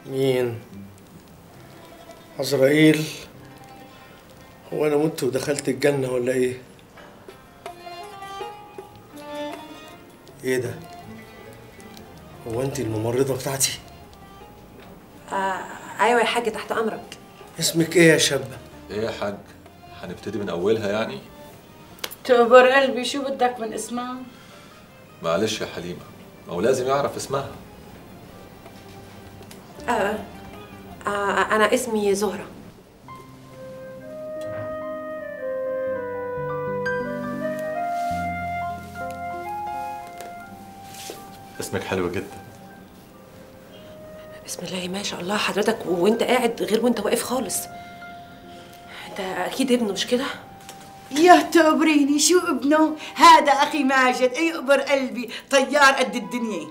مين عزرائيل هو انا مت ودخلت الجنة ولا ايه ايه ده هو انت الممرضة بتاعتي آه ايوه يا حاج تحت امرك اسمك ايه يا شابة ايه يا حاج هنبتدي من اولها يعني تقبر قلبي شو بدك من اسمها؟ معلش يا حليمه ما هو لازم يعرف اسمها آه آه انا اسمي زهرة اسمك حلو جدا بسم الله ما شاء الله حضرتك وانت قاعد غير وانت واقف خالص انت اكيد ابنه مش كده يا تقبريني شو ابنه؟ هذا اخي ماجد يقبر قلبي طيار قد الدنيا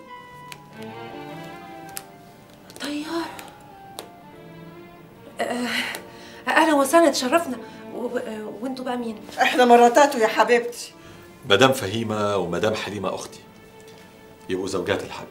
طيار آه اهلا وسهلا تشرفنا و- آه، وانتوا بقى مين احنا مراتاته يا حبيبتي مدام فهيمه ومدام حليمه اختي يبقوا زوجات الحاج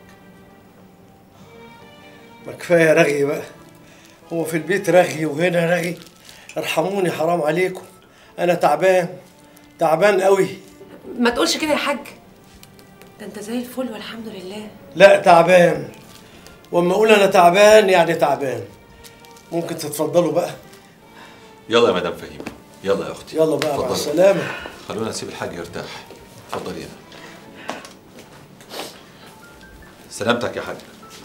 ما كفاية رغي بقى هو في البيت رغي وهنا رغي ارحموني حرام عليكم انا تعبان تعبان قوي ما تقولش كده يا حاج ده انت زي الفل والحمد لله لا تعبان واما اقول انا تعبان يعني تعبان ممكن تتفضلوا بقى يلا يا مدام فهيمه يلا يا اختي يلا بقى مع اتفضلي. السلامة خلونا نسيب الحاج يرتاح اتفضلي هنا سلامتك يا حاج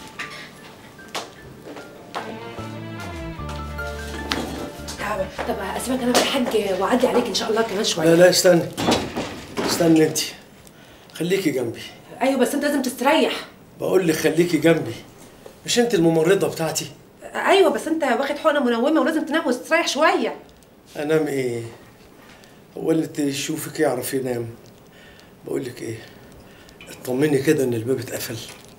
تعب طب اسيبك انا بالحاج واعدي عليك ان شاء الله كمان شويه لا لا استني استني انت خليكي جنبي ايوه بس انت لازم تستريح بقول لك خليكي جنبي مش انت الممرضة بتاعتي ايوه بس انت واخد حقنه منومه ولازم تنام وتستريح شويه انام ايه هو اللي تشوفك يعرف ينام بقول لك ايه اطمني كده ان الباب اتقفل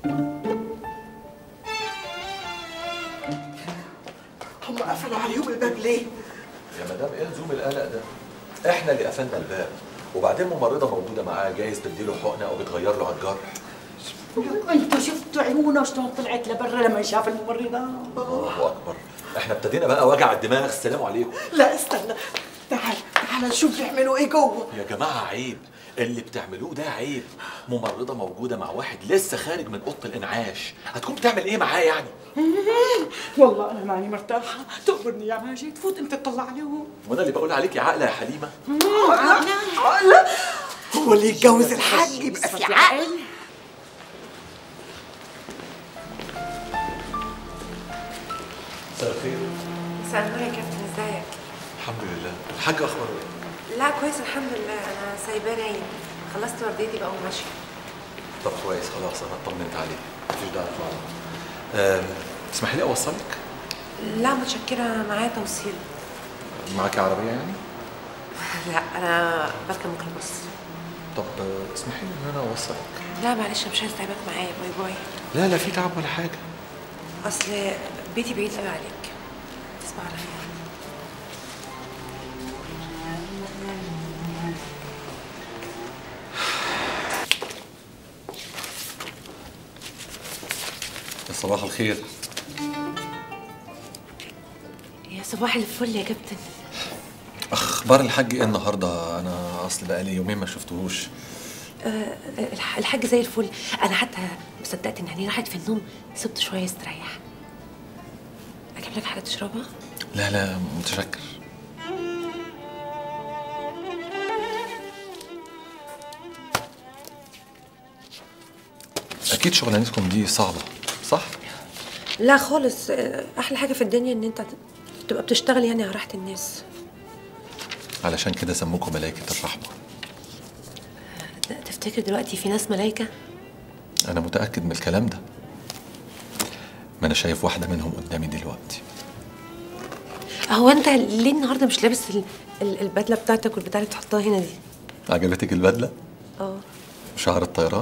هم قفلوا عليهم الباب ليه؟ يا مدام ايه لزوم القلق ده احنا اللي قفلنا الباب وبعدين ممرضه موجوده معاه جايز تديله حقنه او بتغير له على الجرح انتوا شفتوا عيونه شلون طلعت لبرا لما شاف الممرضة؟ الله اكبر احنا ابتدينا بقى وجع الدماغ السلام عليكم لا استنى تعال تعال نشوف بيعملوا ايه جوه يا جماعه عيب اللي بتعملوه ده عيب ممرضه موجوده مع واحد لسه خارج من اوضه الانعاش هتكون بتعمل ايه معاه يعني والله انا ماني مرتاحة تقبرني يا ماجد فوت انت تطلع عليهم وانا اللي بقول عليك يا عقله يا حليمه لا هو اللي يتجوز الحاج يبقى في عقل مساء الخير مساء النور يا كابتن ازيك الحمد لله الحاج اخباره ايه لا كويس الحمد لله انا سايباه نايم خلصت ورديتي بقى وماشيه طب كويس خلاص انا اطمنت عليه مفيش داعي اطلع أه تسمحي لي اوصلك لا متشكره معايا توصيل معاكي عربيه يعني لا انا بركب ميكروباص طب آه، اسمحي لي ان انا اوصلك لا معلش مش عايز اتعبك معايا باي باي لا لا في تعب ولا حاجه اصل بيتي بعيد قوي عليك تسمع عليا يا صباح الخير يا صباح الفل يا كابتن اخبار الحاج ايه النهارده انا اصل بقالي يومين ما شفتهوش آه، الح- الحاج زي الفل انا حتى مصدقت ان عيني راحت في النوم سبت شويه استريح اجيب لك حاجه تشربها لا لا متشكر اكيد شغلانتكم دي صعبه صح لا خالص آه، احلى حاجه في الدنيا ان انت تبقى بتشتغل يعني على راحه الناس علشان كده سموكم ملائكه الرحمه تفتكر دلوقتي في ناس ملايكه انا متاكد من الكلام ده ما انا شايف واحده منهم قدامي دلوقتي هو انت ليه النهارده مش لابس ال- ال- البدله بتاعتك والبتاع اللي بتحطها هنا دي عجبتك البدله اه شعر الطيران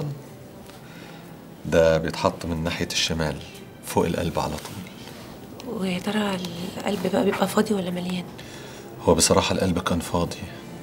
ده بيتحط من ناحيه الشمال فوق القلب على طول ويا ترى القلب بقى بيبقى فاضي ولا مليان هو بصراحة القلب كان فاضي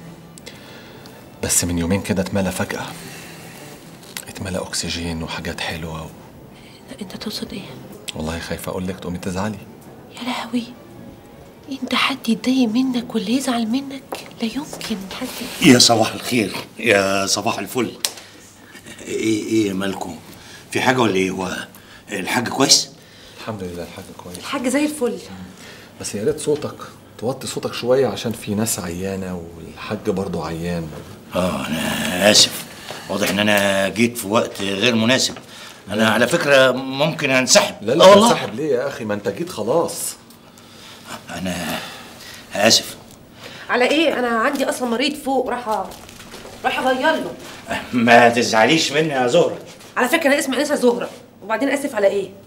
بس من يومين كده اتملى فجأة اتملى أكسجين وحاجات حلوة و... انت تقصد ايه والله خايفه اقول لك تقومي تزعلي يا لهوي انت حد يتضايق منك ولا يزعل منك لا يمكن حد يا صباح الخير يا صباح الفل ايه ايه مالكم في حاجه ولا ايه هو الحاج كويس الحمد لله الحاج كويس الحاج زي الفل بس يا ريت صوتك توطي صوتك شويه عشان في ناس عيانه والحاج برضه عيان اه انا اسف واضح ان انا جيت في وقت غير مناسب انا على فكره ممكن انسحب لا آه لا والله. تنسحب ليه يا اخي ما انت جيت خلاص انا اسف على ايه انا عندي اصلا مريض فوق راح راح اغير له ما تزعليش مني يا زهره على فكره انا اسمي انسه زهره وبعدين اسف على ايه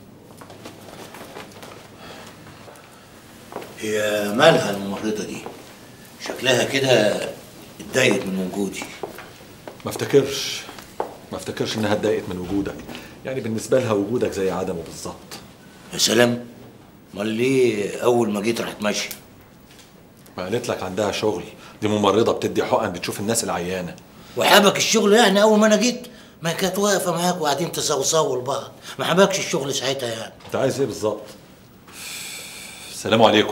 هي مالها الممرضه دي شكلها كده اتضايقت من وجودي ما افتكرش ما افتكرش انها اتضايقت من وجودك يعني بالنسبه لها وجودك زي عدمه بالظبط يا سلام امال ليه اول ما جيت راحت ماشيه ما قالت لك عندها شغل دي ممرضه بتدي حقن بتشوف الناس العيانه وحابك الشغل يعني اول ما انا جيت ما كانت واقفه معاك وقاعدين تصوصوا لبعض ما حبكش الشغل ساعتها يعني انت عايز ايه بالظبط السلام عليكم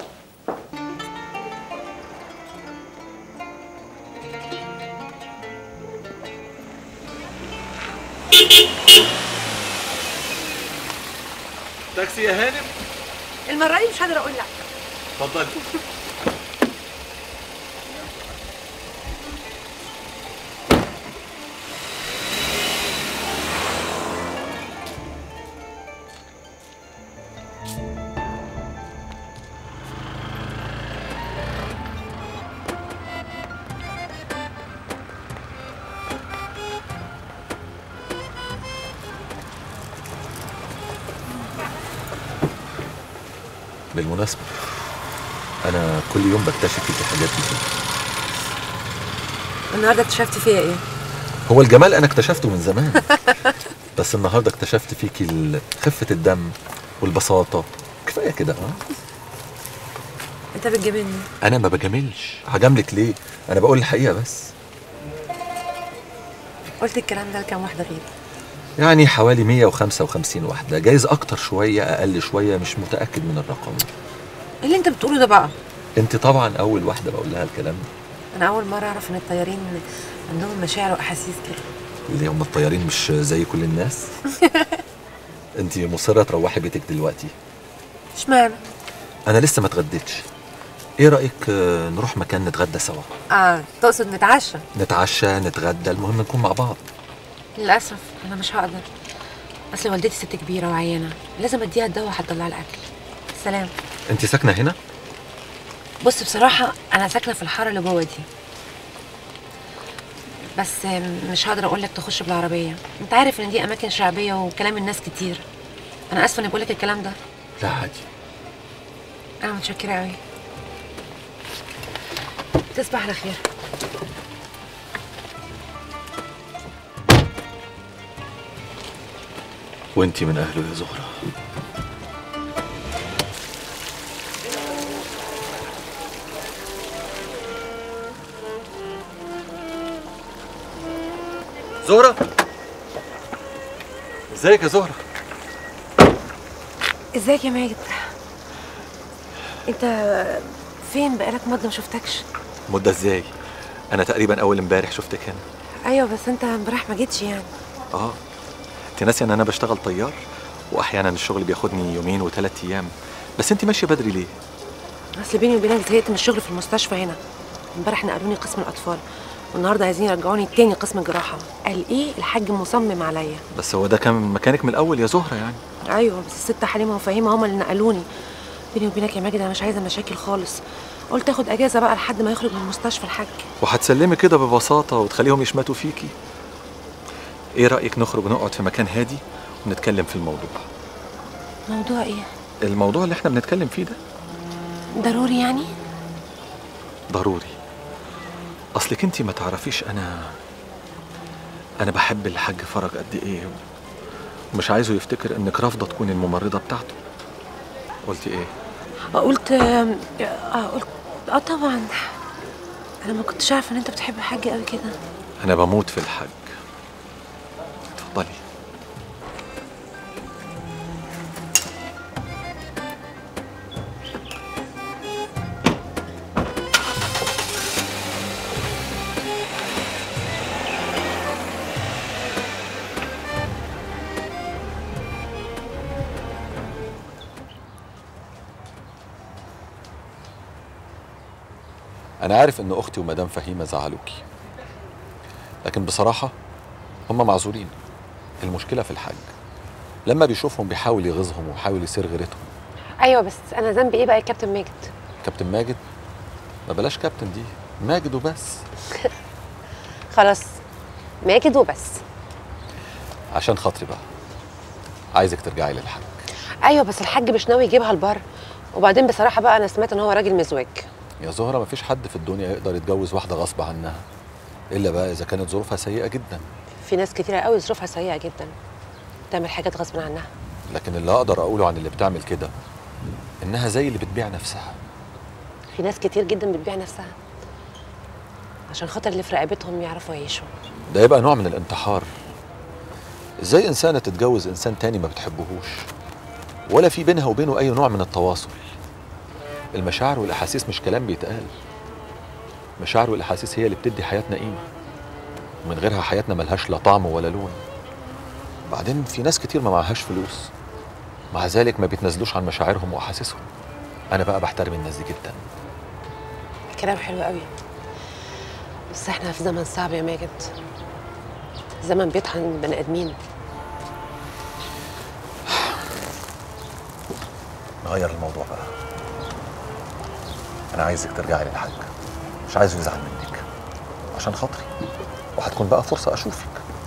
تاكسي يا هانم المره دي مش قادره اقول لا اتفضلي بالمناسبة أنا كل يوم بكتشف فيك حاجات جديدة النهارده اكتشفت فيا ايه هو الجمال أنا اكتشفته من زمان بس النهاردة اكتشفت فيكي ال- خفة الدم والبساطة كفاية كده اه انت بتجاملني أنا ما بجاملش هجاملك ليه؟ أنا بقول الحقيقة بس قلت الكلام ده لكام واحده غيري يعني حوالي 155 واحدة جايز أكتر شوية أقل شوية مش متأكد من الرقم إيه اللي انت بتقوله ده بقى أنت طبعا أول واحدة بقول لها الكلام ده انا اول مره اعرف ان الطيارين عندهم مشاعر واحاسيس كده اللي هم الطيارين مش زي كل الناس انت مصرة تروحي بيتك دلوقتي اشمعنى انا لسه ما اتغديتش ايه رايك آه، نروح مكان نتغدى سوا اه تقصد نتعشى نتعشى نتغدى المهم نكون مع بعض للاسف انا مش هقدر اصل والدتي ست كبيره وعيانه لازم اديها الدواء هتطلع الاكل سلام انت ساكنه هنا بص بصراحه انا ساكنه في الحاره اللي جوه دي بس مش هقدر اقول لك تخش بالعربيه انت عارف ان دي اماكن شعبيه وكلام الناس كتير انا اسفه اني بقول لك الكلام ده لا عادي انا متشكره قوي تصبح على خير وانت من اهله يا زهره زهره ازيك يا زهره ازيك يا ماجد انت فين بقالك مده ما شفتكش مده ازاي انا تقريبا اول امبارح شفتك هنا ايوه بس انت امبارح ما جيتش يعني اه انت ناسي ان انا بشتغل طيار واحيانا الشغل بياخدني يومين وثلاث ايام بس انت ماشيه بدري ليه اصل بيني وبينك زهقت من الشغل في المستشفى هنا امبارح نقلوني قسم الاطفال والنهارده عايزين يرجعوني تاني قسم الجراحه قال ايه الحاج مصمم عليا بس هو ده كان مكانك من الاول يا زهره يعني ايوه بس الست حليمه وفهيمه هما اللي نقلوني بيني وبينك يا ماجد انا مش عايزه مشاكل خالص قلت اخد اجازه بقى لحد ما يخرج من المستشفى الحاج وهتسلمي كده ببساطه وتخليهم يشمتوا فيكي ايه رايك نخرج ونقعد في مكان هادي ونتكلم في الموضوع موضوع ايه الموضوع اللي احنا بنتكلم فيه ده ضروري يعني ضروري اصلك انت ما تعرفيش انا انا بحب الحاج فرج قد ايه ومش عايزه يفتكر انك رافضه تكوني الممرضه بتاعته قلت ايه قلت اه قلت اه طبعا انا ما كنتش عارفه ان انت بتحب الحاج قوي كده انا بموت في الحاج اتفضلي انا عارف ان اختي ومدام فهيمه زعلوكي لكن بصراحه هم معذورين المشكله في الحاج لما بيشوفهم بيحاول يغيظهم ويحاول يصير غيرتهم ايوه بس انا ذنبي ايه بقى يا كابتن ماجد كابتن ماجد ما بلاش كابتن دي ماجد وبس خلاص ماجد وبس عشان خاطري بقى عايزك ترجعي للحاج ايوه بس الحاج مش ناوي يجيبها البر وبعدين بصراحه بقى انا سمعت ان هو راجل مزواج يا زهرة مفيش حد في الدنيا يقدر يتجوز واحدة غصب عنها إلا بقى إذا كانت ظروفها سيئة جدا في ناس كتيره قوي ظروفها سيئه جدا تعمل حاجات غصب عنها لكن اللي أقدر أقوله عن اللي بتعمل كده إنها زي اللي بتبيع نفسها في ناس كتير جدا بتبيع نفسها عشان خاطر اللي في رقبتهم يعرفوا يعيشوا ده يبقى نوع من الانتحار إزاي إنسانة تتجوز إنسان تاني ما بتحبهوش ولا في بينها وبينه أي نوع من التواصل المشاعر والأحاسيس مش كلام بيتقال المشاعر والأحاسيس هي اللي بتدي حياتنا قيمة ومن غيرها حياتنا ملهاش لا طعم ولا لون بعدين في ناس كتير ما معهاش فلوس مع ذلك ما بيتنازلوش عن مشاعرهم وأحاسيسهم أنا بقى بحترم الناس دي جدا كلام حلو قوي بس احنا في زمن صعب يا ماجد زمن بيطحن البني ادمين نغير الموضوع بقى انا عايزك ترجعي للحاج مش عايزه يزعل منك عشان خاطري وهتكون بقى فرصه اشوفك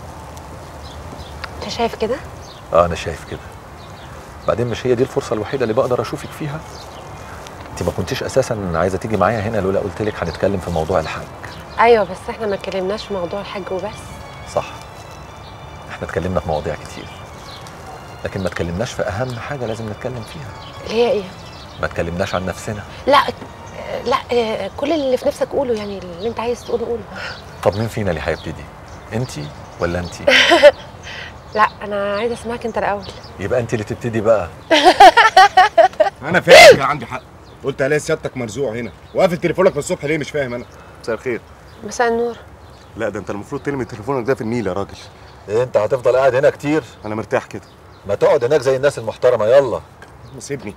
انت شايف كده اه انا شايف كده بعدين مش هي دي الفرصه الوحيده اللي بقدر اشوفك فيها انت ما كنتيش اساسا عايزه تيجي معايا هنا لولا قلت لك هنتكلم في موضوع الحاج ايوه بس احنا ما اتكلمناش في موضوع الحاج وبس صح احنا اتكلمنا في مواضيع كتير لكن ما اتكلمناش في اهم حاجه لازم نتكلم فيها اللي هي ايه ما اتكلمناش عن نفسنا لا لا اه، كل اللي في نفسك قوله يعني اللي انت عايز تقوله قوله طب مين فينا اللي هيبتدي انت ولا انت لا انا عايزه اسمعك انت الاول يبقى انت اللي تبتدي بقى انا فاهم كان عندي حق قلت الاقي سيادتك مرزوع هنا وقافل تليفونك من الصبح ليه مش فاهم انا مساء الخير مساء النور لا ده انت المفروض ترمي تليفونك ده في النيل يا راجل إيه انت هتفضل قاعد هنا كتير انا مرتاح كده ما تقعد هناك زي الناس المحترمه يلا سيبني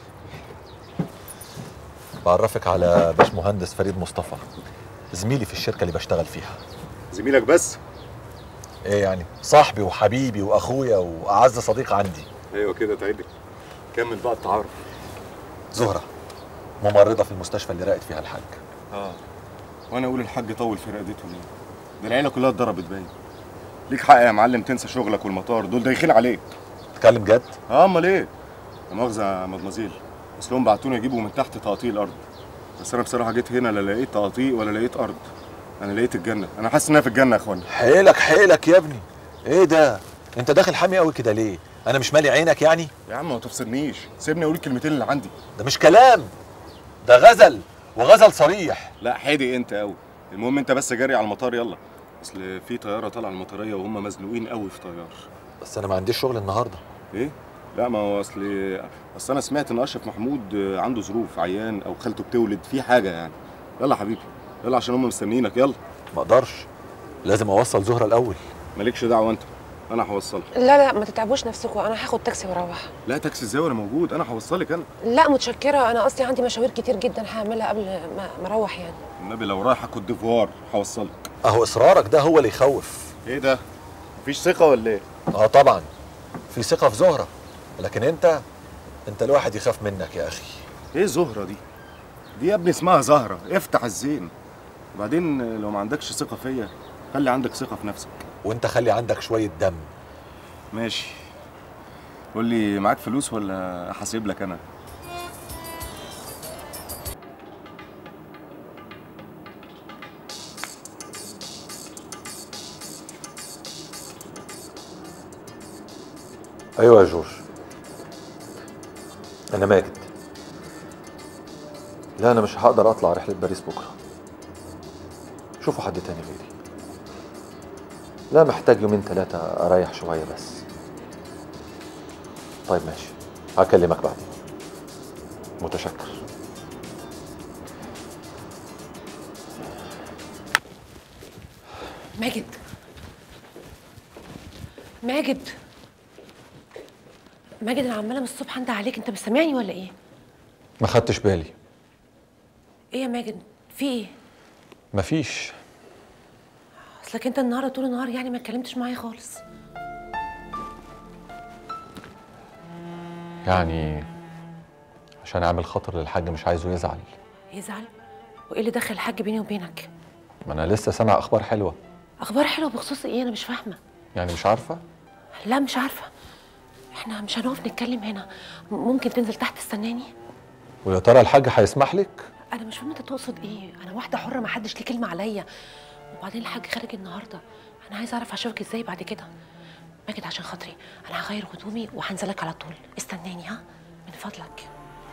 بعرفك على باش مهندس فريد مصطفى زميلي في الشركه اللي بشتغل فيها زميلك بس ايه يعني صاحبي وحبيبي واخويا واعز صديق عندي ايوه كده تعدي كمل بقى التعارف زهره ممرضه في المستشفى اللي راقد فيها الحاج اه وانا اقول الحاج طول في رقدته ليه ده العيله كلها اتضربت باين ليك حق يا معلم تنسى شغلك والمطار دول دايخين عليك تتكلم جد اه امال ايه لا مؤاخذه يا مدمزيل اصلهم بعتوني يجيبوا من تحت تقاطيع الارض بس انا بصراحه جيت هنا لا لقيت تقاطيع ولا لقيت ارض انا لقيت الجنه انا حاسس انها في الجنه يا اخوانا حيلك حيلك يا ابني ايه ده انت داخل حامي قوي كده ليه انا مش مالي عينك يعني يا عم ما تفصلنيش سيبني اقول الكلمتين اللي عندي ده مش كلام ده غزل وغزل صريح لا حادق انت قوي المهم انت بس جري على المطار يلا اصل في طياره طالعه المطريه وهم مزنوقين قوي في طيار بس انا ما عنديش شغل النهارده ايه لا ما هو اصل اصل انا سمعت ان اشرف محمود عنده ظروف عيان او خالته بتولد في حاجه يعني يلا حبيبي يلا عشان هم مستنيينك يلا ما اقدرش لازم اوصل زهره الاول مالكش دعوه انت انا هوصلك لا لا ما تتعبوش نفسكم انا هاخد تاكسي واروح لا تاكسي ازاي وانا موجود انا هوصلك انا لا متشكره انا اصلي عندي مشاوير كتير جدا هعملها قبل ما ما اروح يعني النبي لو رايحه كوت ديفوار هوصلك اهو اصرارك ده هو اللي يخوف ايه ده مفيش ثقه ولا ايه اه طبعا في ثقه في زهره لكن انت انت الواحد يخاف منك يا اخي ايه زهره دي دي يا ابني اسمها زهره افتح الزين وبعدين لو ما عندكش ثقه فيا خلي عندك ثقه في نفسك وانت خلي عندك شويه دم ماشي قول لي معاك فلوس ولا احاسب لك انا ايوه يا جورج انا ماجد لا انا مش هقدر اطلع رحله باريس بكره شوفوا حد تاني غيري لا محتاج يومين ثلاثه اريح شويه بس طيب ماشي هكلمك بعدين متشكر ماجد ماجد ماجد انا عماله من الصبح انده عليك انت مش سامعني ولا ايه ما خدتش بالي ايه يا ماجد في ايه مفيش اصلك انت النهارده طول النهار يعني ما اتكلمتش معايا خالص يعني عشان اعمل خاطر للحاج مش عايزه يزعل يزعل وايه اللي دخل الحاج بيني وبينك ما انا لسه سامع اخبار حلوه اخبار حلوه بخصوص ايه انا مش فاهمه يعني مش عارفه لا مش عارفه احنا مش هنقف نتكلم هنا م- ممكن تنزل تحت تستناني ويا ترى الحاج هيسمح لك انا مش فاهمه انت تقصد ايه انا واحده حره ما حدش ليه كلمه عليا وبعدين الحاج خارج النهارده انا عايزه اعرف هشوفك ازاي بعد كده ماجد عشان خاطري انا هغير هدومي وهنزلك على طول استناني ها من فضلك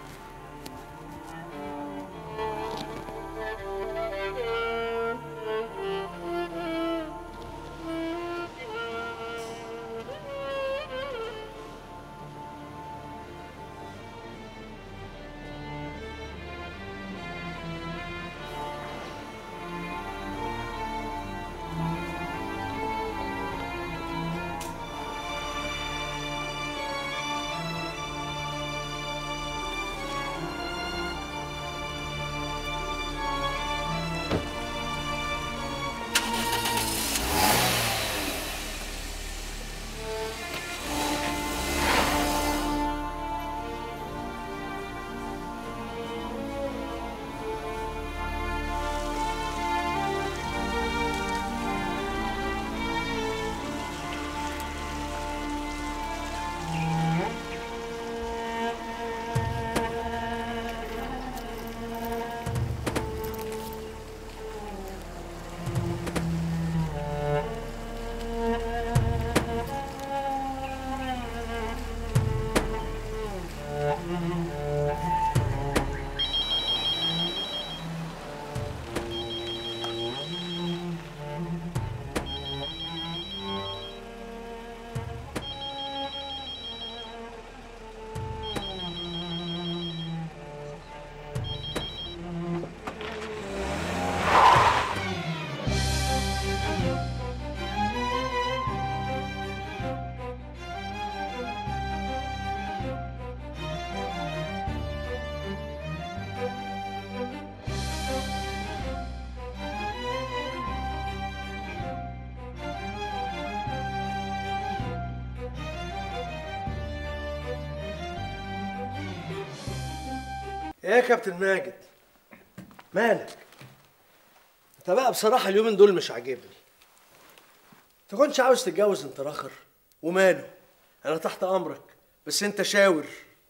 ايه يا كابتن ماجد مالك انت بقى بصراحة اليومين دول مش عاجبني انت كنتش عاوز تتجوز انت راخر وماله انا تحت امرك بس انت شاور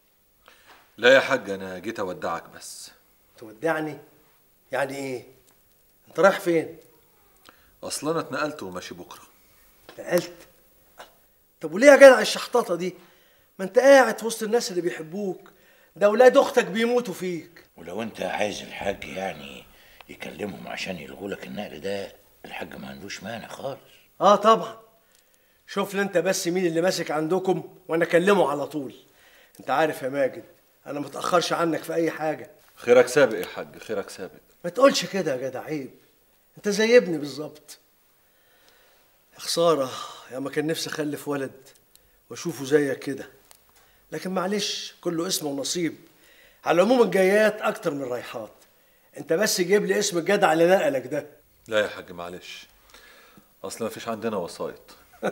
لا يا حاج انا جيت اودعك بس تودعني يعني ايه انت رايح فين اصلا انا اتنقلت وماشي بكره نقلت طب وليه يا جدع الشحططة دي ما انت قاعد في وسط الناس اللي بيحبوك ده اولاد اختك بيموتوا فيك ولو انت عايز الحاج يعني يكلمهم عشان يلغوا لك النقل ده الحاج ما عندوش مانع خالص اه طبعا شوف لي انت بس مين اللي ماسك عندكم وانا اكلمه على طول انت عارف يا ماجد انا متاخرش عنك في اي حاجه خيرك سابق يا حاج خيرك سابق ما تقولش كده يا جدع عيب انت زي ابني بالظبط يا خساره يا ما كان نفسي اخلف ولد واشوفه زيك كده لكن معلش كله اسم ونصيب على العموم الجايات اكتر من الرايحات انت بس جيب لي اسم الجدع اللي نقلك ده لا يا حاج معلش اصل ما فيش عندنا وسايط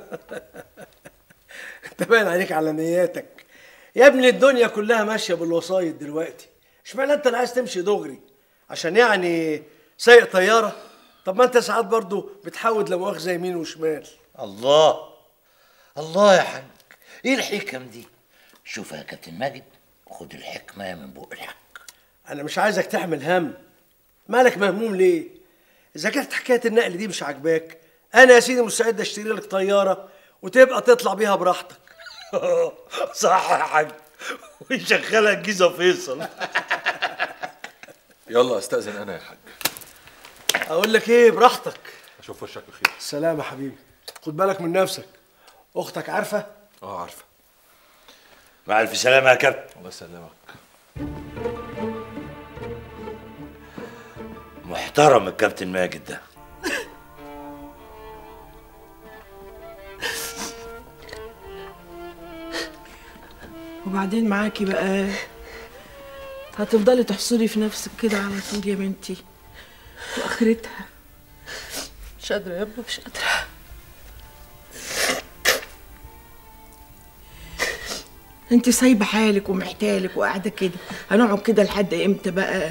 انت باين عليك على نياتك يا ابني الدنيا كلها ماشيه بالوسايط دلوقتي اشمعنى انت اللي عايز تمشي دغري عشان يعني سايق طياره طب ما انت ساعات برضو بتحاول لا مؤاخذه يمين وشمال الله الله يا حاج ايه الحكم دي شوف يا كابتن ماجد خد الحكمه من بق الحق انا مش عايزك تحمل هم مالك مهموم ليه اذا كانت حكايه النقل دي مش عاجباك انا يا سيدي مستعد اشتري لك طياره وتبقى تطلع بيها براحتك صح يا حاج ويشغلها الجيزه فيصل يلا استاذن انا يا حاج اقول لك ايه براحتك اشوف وشك بخير سلام يا حبيبي خد بالك من نفسك اختك عارفه اه عارفه مع الف سلامه يا كابتن الله يسلمك محترم الكابتن ماجد ده وبعدين معاكي بقى هتفضلي تحصري في نفسك كده على طول يا بنتي اخرتها مش قادره يا ابني مش قادره انت سايبه حالك ومحتالك وقاعده كده هنقعد كده لحد امتى بقى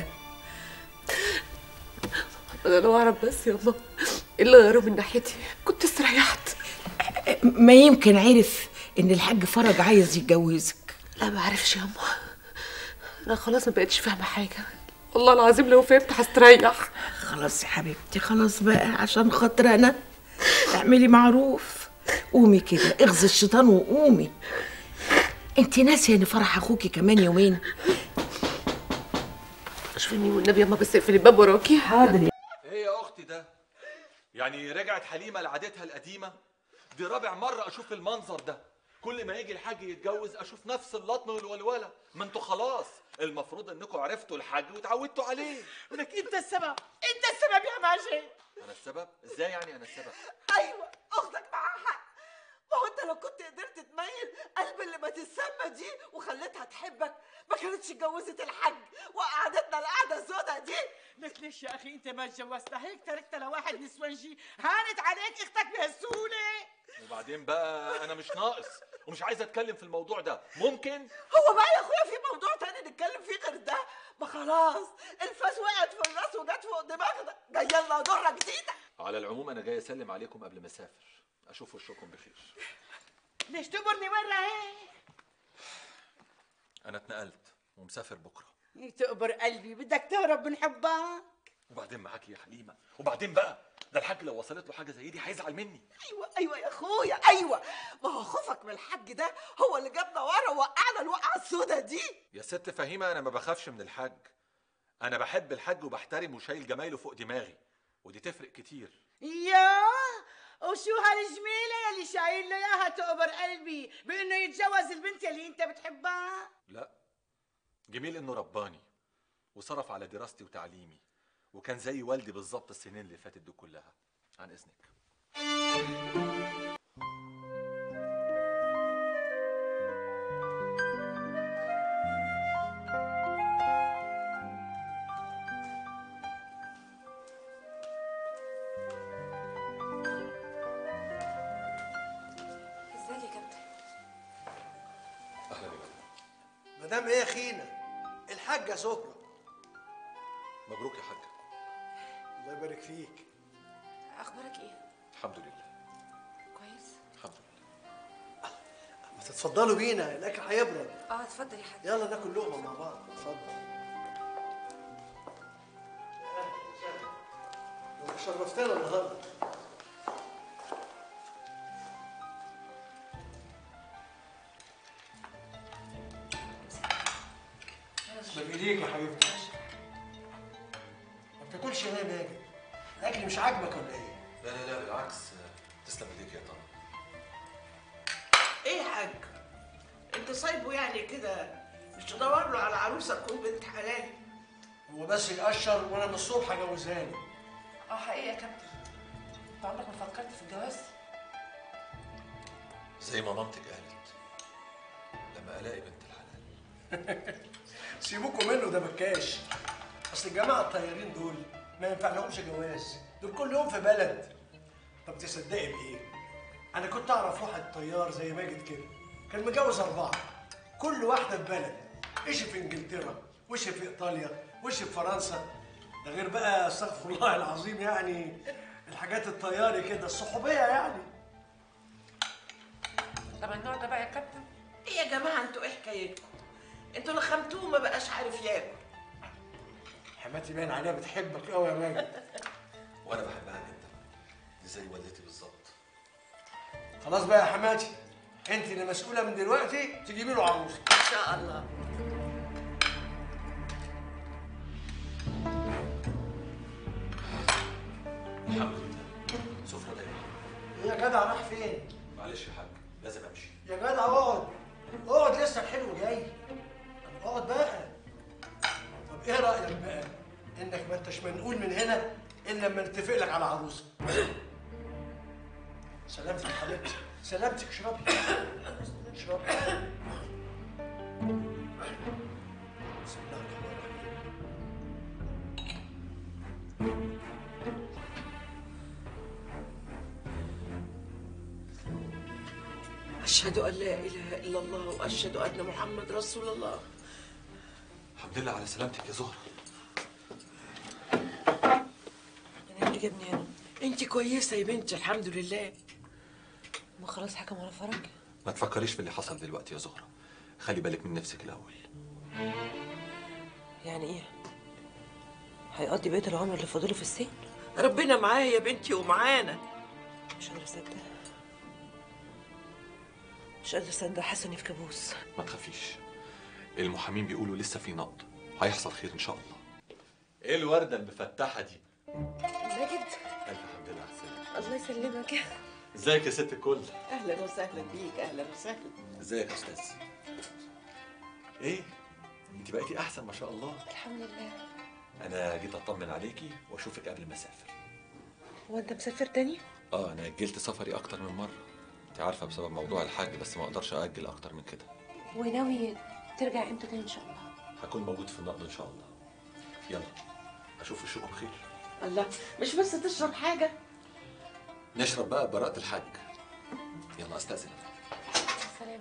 انا لو اعرف بس يا الله ايه اللي غيره من ناحيتي كنت استريحت ما يمكن عرف ان الحاج فرج عايز يتجوزك لا ما عرفش يا اما انا خلاص ما بقتش فاهمه حاجه والله العظيم لو فهمت هستريح خلاص يا حبيبتي خلاص بقى عشان خاطر انا اعملي معروف قومي كده اغزي الشيطان وقومي انت ناسيه ان فرح اخوكي كمان يومين اشوفني والنبي ياما بس اقفلي الباب وراكي حاضر ايه يا اختي ده يعني رجعت حليمه لعادتها القديمه دي رابع مره اشوف المنظر ده كل ما يجي الحاج يتجوز اشوف نفس اللطم والولوله ما انتوا خلاص المفروض انكم عرفتوا الحاج وتعودتوا عليه لك انت السبب انت السبب يا ماجد انا السبب ازاي يعني انا السبب ايوه اختك معاها حق ما هو انت لو كنت قدرت تميل قلب اللي ما تسمى دي وخليتها تحبك ما كانتش اتجوزت الحاج وقعدتنا القعده السودا دي لك ليش يا اخي انت ما اتجوزتها هيك تركتها لواحد نسوانجي هانت عليك اختك بهالسهوله وبعدين بقى انا مش ناقص ومش عايز اتكلم في الموضوع ده ممكن هو بقى يا اخويا في موضوع تاني نتكلم فيه غير ده ما خلاص الفاس وقعت في الراس وجت فوق دماغنا جايه لنا ضره جديده على العموم انا جاي اسلم عليكم قبل ما اسافر اشوف وشكم بخير ليش تقبرني مره هيك انا اتنقلت ومسافر بكره تقبر قلبي بدك تهرب من حبك وبعدين معاكي يا حليمه وبعدين بقى ده الحاج لو وصلت له حاجه زي دي هيزعل مني ايوه ايوه يا اخويا ايوه ما هو خوفك من الحاج ده هو اللي جابنا ورا ووقعنا الوقعه السودا دي يا ست فهيمه انا ما بخافش من الحاج انا بحب الحاج وبحترمه وشايل جمايله فوق دماغي ودي تفرق كتير يا وشو هالجميلة يلي شايل له اياها تقبر قلبي بانه يتجوز البنت اللي انت بتحبها لا جميل انه رباني وصرف على دراستي وتعليمي وكان زي والدي بالظبط السنين اللي فاتت دي كلها عن اذنك ازيك يا كابتن اهلا بك مدام ايه يا خينا الحاجه زهره مبروك يا حاج الله يبارك فيك اخبارك ايه الحمد لله كويس الحمد لله ما تتفضلوا بينا الاكل هيبرد اه اتفضل يا حاج يلا ناكل لقمه مع بعض اتفضل لو شرفتنا النهارده تسلم ايديك يا حبيبتي ما بتاكلش ليه يا ماجد؟ الاكل مش عاجبك ولا ايه؟ لا لا لا بالعكس تسلم ايديك يا طارق ايه يا حاج انت صايبه يعني كده مش تدور له على عروسه تكون بنت حلال هو بس يقشر وانا من الصبح هجوزها له اه حقيقي يا كابتن انت عمرك ما فكرت في الجواز زي ما مامتك قالت لما الاقي بنت الحلال سيبوكوا منه ده بكاش اصل الجماعه الطيارين دول ما ينفع لهمش جواز دول كل يوم في بلد طب تصدقي بايه انا كنت اعرف واحد طيار زي ماجد كده كان متجوز اربعه كل واحده في بلد ايش في انجلترا وش في ايطاليا وش في فرنسا ده غير بقى استغفر الله العظيم يعني الحاجات الطياري كده الصحوبيه يعني طب النوع ده بقى يا كابتن ايه يا جماعه انتوا ايه حكايتكم انتوا لخمتوه ما بقاش عارف ياكل حماتي باين عليها بتحبك قوي يا ماجد وانا بحبها جدا دي زي والدتي بالظبط خلاص بقى يا حماتي انت اللي مسؤوله من دلوقتي تجيبي له عروسه ان شاء الله الحمد لله سفرة دايما يا جدع راح فين معلش يا حاج لازم امشي يا جدع اقعد اقعد لسه الحلو جاي طب اقعد بقى طب ايه رايك بقى انك ما انتش منقول من هنا الا لما نتفق لك على عروسه سلامتك حبيبتي سلامتك اشربي اشربي بسم الله الرحمن الرحيم أشهد أن لا إله إلا الله وأشهد أن محمد رسول الله الحمد لله على سلامتك يا زهرة أنا اللي جابني هنا أنت كويسة يا بنتي الحمد لله ما خلاص حكم على فرج ما تفكريش في اللي حصل دلوقتي يا زهرة خلي بالك من نفسك الأول يعني ايه هيقضي بقيه العمر اللي فاضله في السجن ربنا معايا يا بنتي ومعانا مش قادره اصدق مش قادره اصدق حاسه اني في كابوس ما تخافيش المحامين بيقولوا لسه في نقد هيحصل خير إن شاء الله إيه الوردة المفتحة دي؟ ماجد ألف الحمد لله على السلامة الله يسلمك ازيك يا ست الكل؟ أهلا وسهلا بيك أهلا وسهلا ازيك يا أستاذ؟ إيه؟ أنت بقيتي أحسن ما شاء الله الحمد لله أنا جيت أطمن عليكي وأشوفك قبل ما أسافر هو انت مسافر تاني اه انا اجلت سفري اكتر من مره انت عارفه بسبب موضوع الحج بس ما اقدرش اجل اكتر من كده وناوي ترجع امتى تاني ان شاء الله هكون موجود في النقد ان شاء الله يلا اشوف وشكم بخير الله مش بس تشرب حاجة نشرب بقى براءة الحج يلا استاذن سلام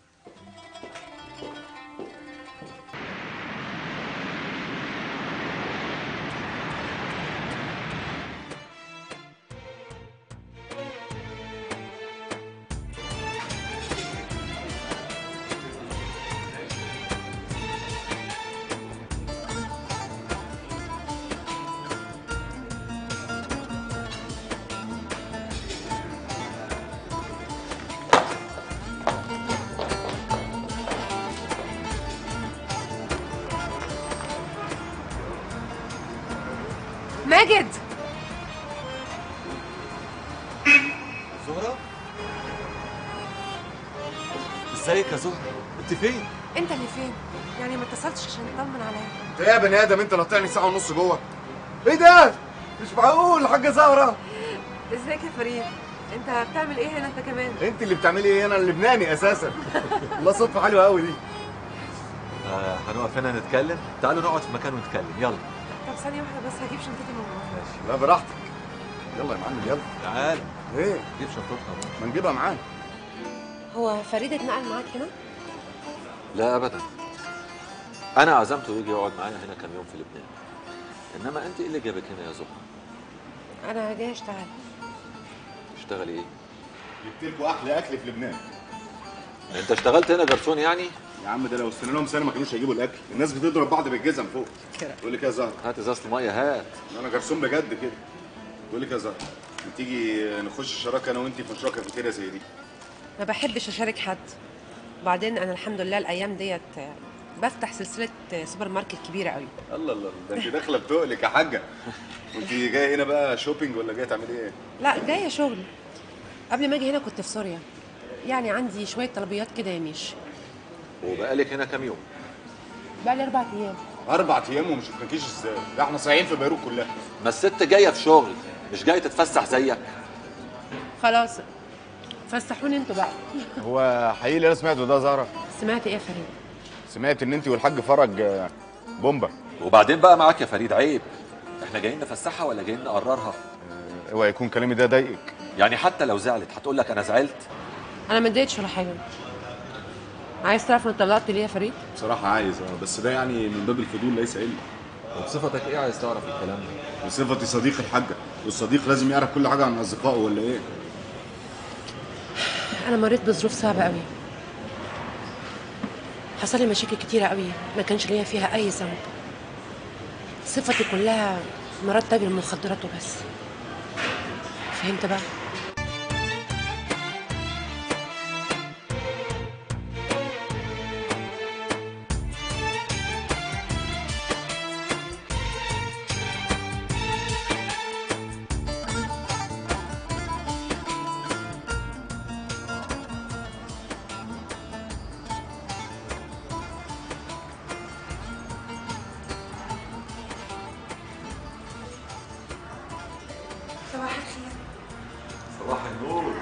ماجد زهرة ازيك يا زهرة انت فين انت اللي فين يعني ما اتصلتش عشان تطمن عليا انت ايه يا بني ادم انت اللي هتطلعني ساعه ونص جوه ايه ده مش معقول حاجه زهره ازيك يا فريد انت بتعمل ايه هنا انت كمان انت اللي بتعملي ايه انا اللبناني اساسا والله صدفه حلوه قوي دي آه هنقف هنا نتكلم تعالوا نقعد في مكان ونتكلم يلا طب ثانيه واحده بس هجيب شنطتي من ورا ماشي لا براحتك يلا يا معلم يلا تعال ايه جيب شنطتنا ما نجيبها معانا هو فريد اتنقل معاك هنا لا ابدا انا عزمته يجي يقعد معايا هنا كام يوم في لبنان انما انت ايه اللي جابك هنا يا زهرة انا جاي اشتغل تشتغلي ايه جبت لكم احلى اكل في لبنان انت اشتغلت هنا جرسون يعني يا عم ده لو استنى لهم سنه ما كانوش هيجيبوا الاكل الناس بتضرب بعض بالجزم فوق تقول لك يا زهر هات ازازه الميه هات انا جرسون بجد كده تقول لك يا زهر ما تيجي نخش شراكه انا وانت في مشروع كافيتيريا زي دي ما بحبش اشارك حد وبعدين انا الحمد لله الايام ديت بفتح سلسله سوبر ماركت كبيره قوي الله الله ده انت داخله بتقلك يا حاجه وانت جايه هنا بقى شوبينج ولا جايه تعملي ايه؟ لا جايه شغل قبل ما اجي هنا كنت في سوريا يعني عندي شويه طلبيات كده يا ميش وبقالك هنا كام يوم بقى لي اربع ايام اربع ايام ومش شفناكيش ازاي؟ ده احنا صايعين في بيروت كلها ما الست جايه في شغل مش جايه تتفسح زيك خلاص فسحوني انتوا بقى هو حقيقي اللي انا سمعته ده زهره سمعت ايه يا فريد سمعت ان انت والحاج فرج آه، بومبا وبعدين بقى معاك يا فريد عيب احنا جايين نفسحها ولا جايين نقررها آه، اوعى يكون كلامي ده ضايقك يعني حتى لو زعلت هتقول لك انا زعلت انا ما اتضايقتش ولا حاجه عايز تعرف انا اتطلقت ليه يا فريد بصراحه عايز اه بس ده يعني من باب الفضول ليس علم وبصفتك ايه عايز تعرف الكلام ده بصفتي صديق الحاجه والصديق لازم يعرف كل حاجه عن اصدقائه ولا ايه؟ انا مريت بظروف صعبه قوي حصل لي مشاكل كتيره قوي ما كانش ليا فيها اي ذنب صفتي كلها مرات تاجر المخدرات وبس فهمت بقى صباح الخير صباح النور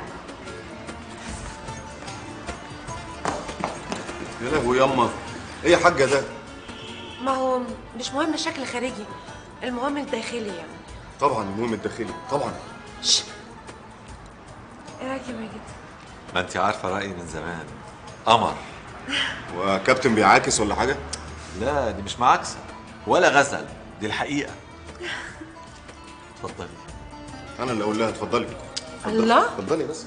يا لهوي ياما ايه يا حاجه ده؟ ما هو مش مهم الشكل الخارجي المهم الداخلي يعني طبعا المهم الداخلي طبعا شش. ايه رايك يا ماجد ما انت عارفه رايي من زمان قمر وكابتن بيعاكس ولا حاجه لا دي مش معاكسه ولا غزل دي الحقيقه اتفضلي انا اللي اقول لها اتفضلي الله اتفضلي بس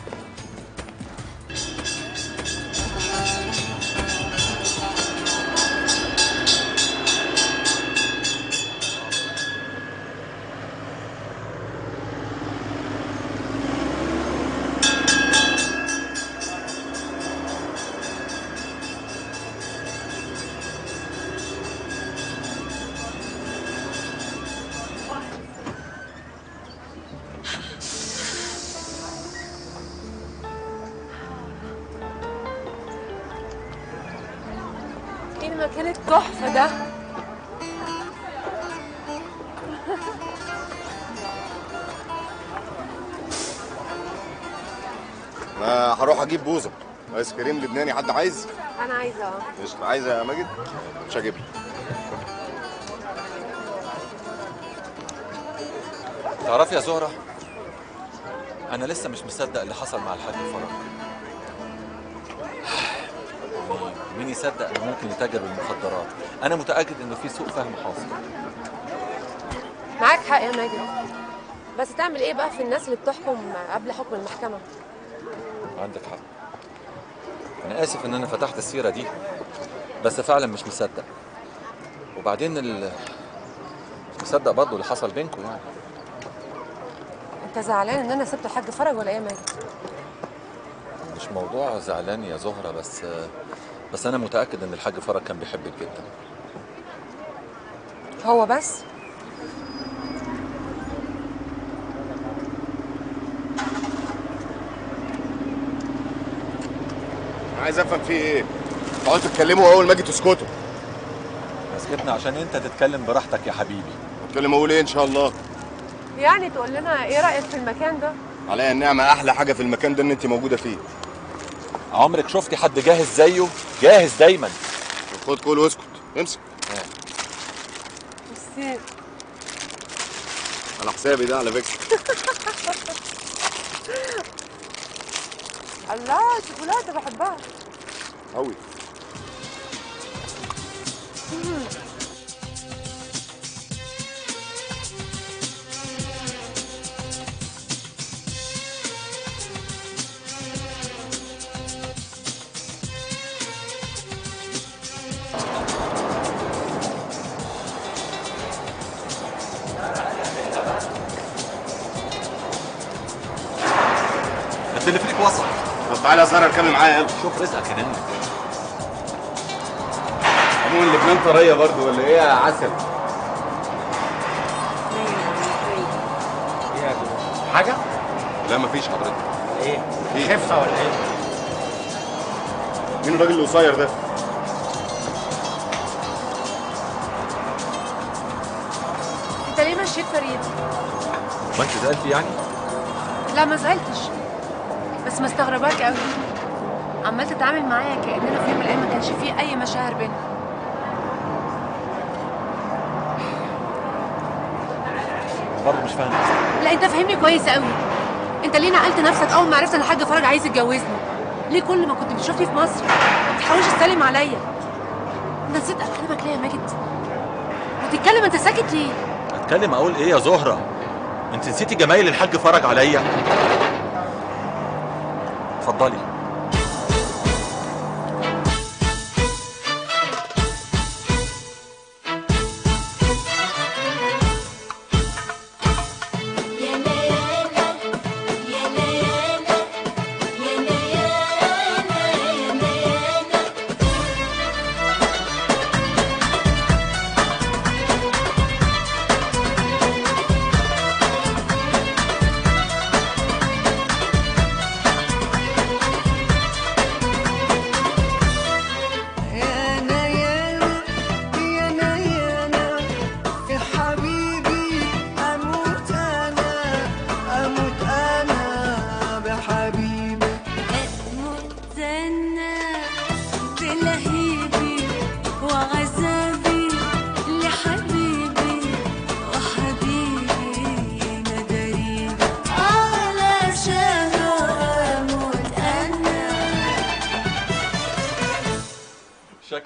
ايه المكان التحفه ده انا هروح اجيب بوظه ايس كريم لبناني حد عايز انا عايزه اه قشطة عايزه يا ماجد مش هجيب لك تعرفي يا زهره انا لسه مش مصدق اللي حصل مع الحاج فرج مين يصدق انه ممكن يتاجر بالمخدرات انا متاكد انه في سوء فهم حاصل معاك حق يا ماجد بس تعمل ايه بقى في الناس اللي بتحكم قبل حكم المحكمه عندك حق انا اسف ان انا فتحت السيره دي بس فعلا مش مصدق وبعدين ال... مش مصدق برضه اللي حصل بينكم يعني انت زعلان ان انا سبت الحاج فرج ولا ايه يا ماجد مش موضوع زعلان يا زهرة بس بس أنا متأكد إن الحاج فرج كان بيحبك جدا هو بس انا عايز افهم فيه ايه تقعدوا تتكلموا واول ما اجي تسكتوا سكتنا عشان أنت تتكلم براحتك يا حبيبي اتكلم اقول ايه ان شاء الله يعني تقول لنا ايه رايك في المكان ده عليا النعمه احلى حاجه في المكان ده ان انت موجوده فيه عمرك شفتي حد جاهز زيه جاهز دايما خد كل واسكت امسك ميرسي على حسابي ده على فكره الله شوكولاته بحبها قوي التليفريك وصل طب تعالى يا ساره اركبي معايا يلا شوف رزقك هناك عموما لبنان طريه برضو ولا ايه يا عسل حاجة؟ لا مفيش حضرتك ايه؟ إيه؟ خفة ولا ايه؟ مين الراجل القصير ده انت ليه مشيت فريد ما أنت زعلتي يعني؟ لا ما زعلتش بس مستغرباك قوي عمال تتعامل معايا كاننا في يوم من الايام ما كانش فيه اي مشاعر بينا برضه مش فاهم قصدك. لا انت فاهمني كويس قوي انت ليه نقلت نفسك اول ما عرفت ان الحاج فرج عايز يتجوزني ليه كل ما كنت بتشوفني في مصر ما بتحاولش تسلم عليا انت نسيت اكلمك ليه يا ماجد بتتكلم انت ساكت ليه أتكلم أقول إيه يا زهرة؟ أنت نسيتي جمايل الحاج فرج عليا؟ اتفضلي يانا يانا يانا يانا يا حبيبي أموت أنا أموت أنا بحبيبي أموت أنا بلهيبي وعذابي لحبيبي وحبيبي ندريبي علشان أموت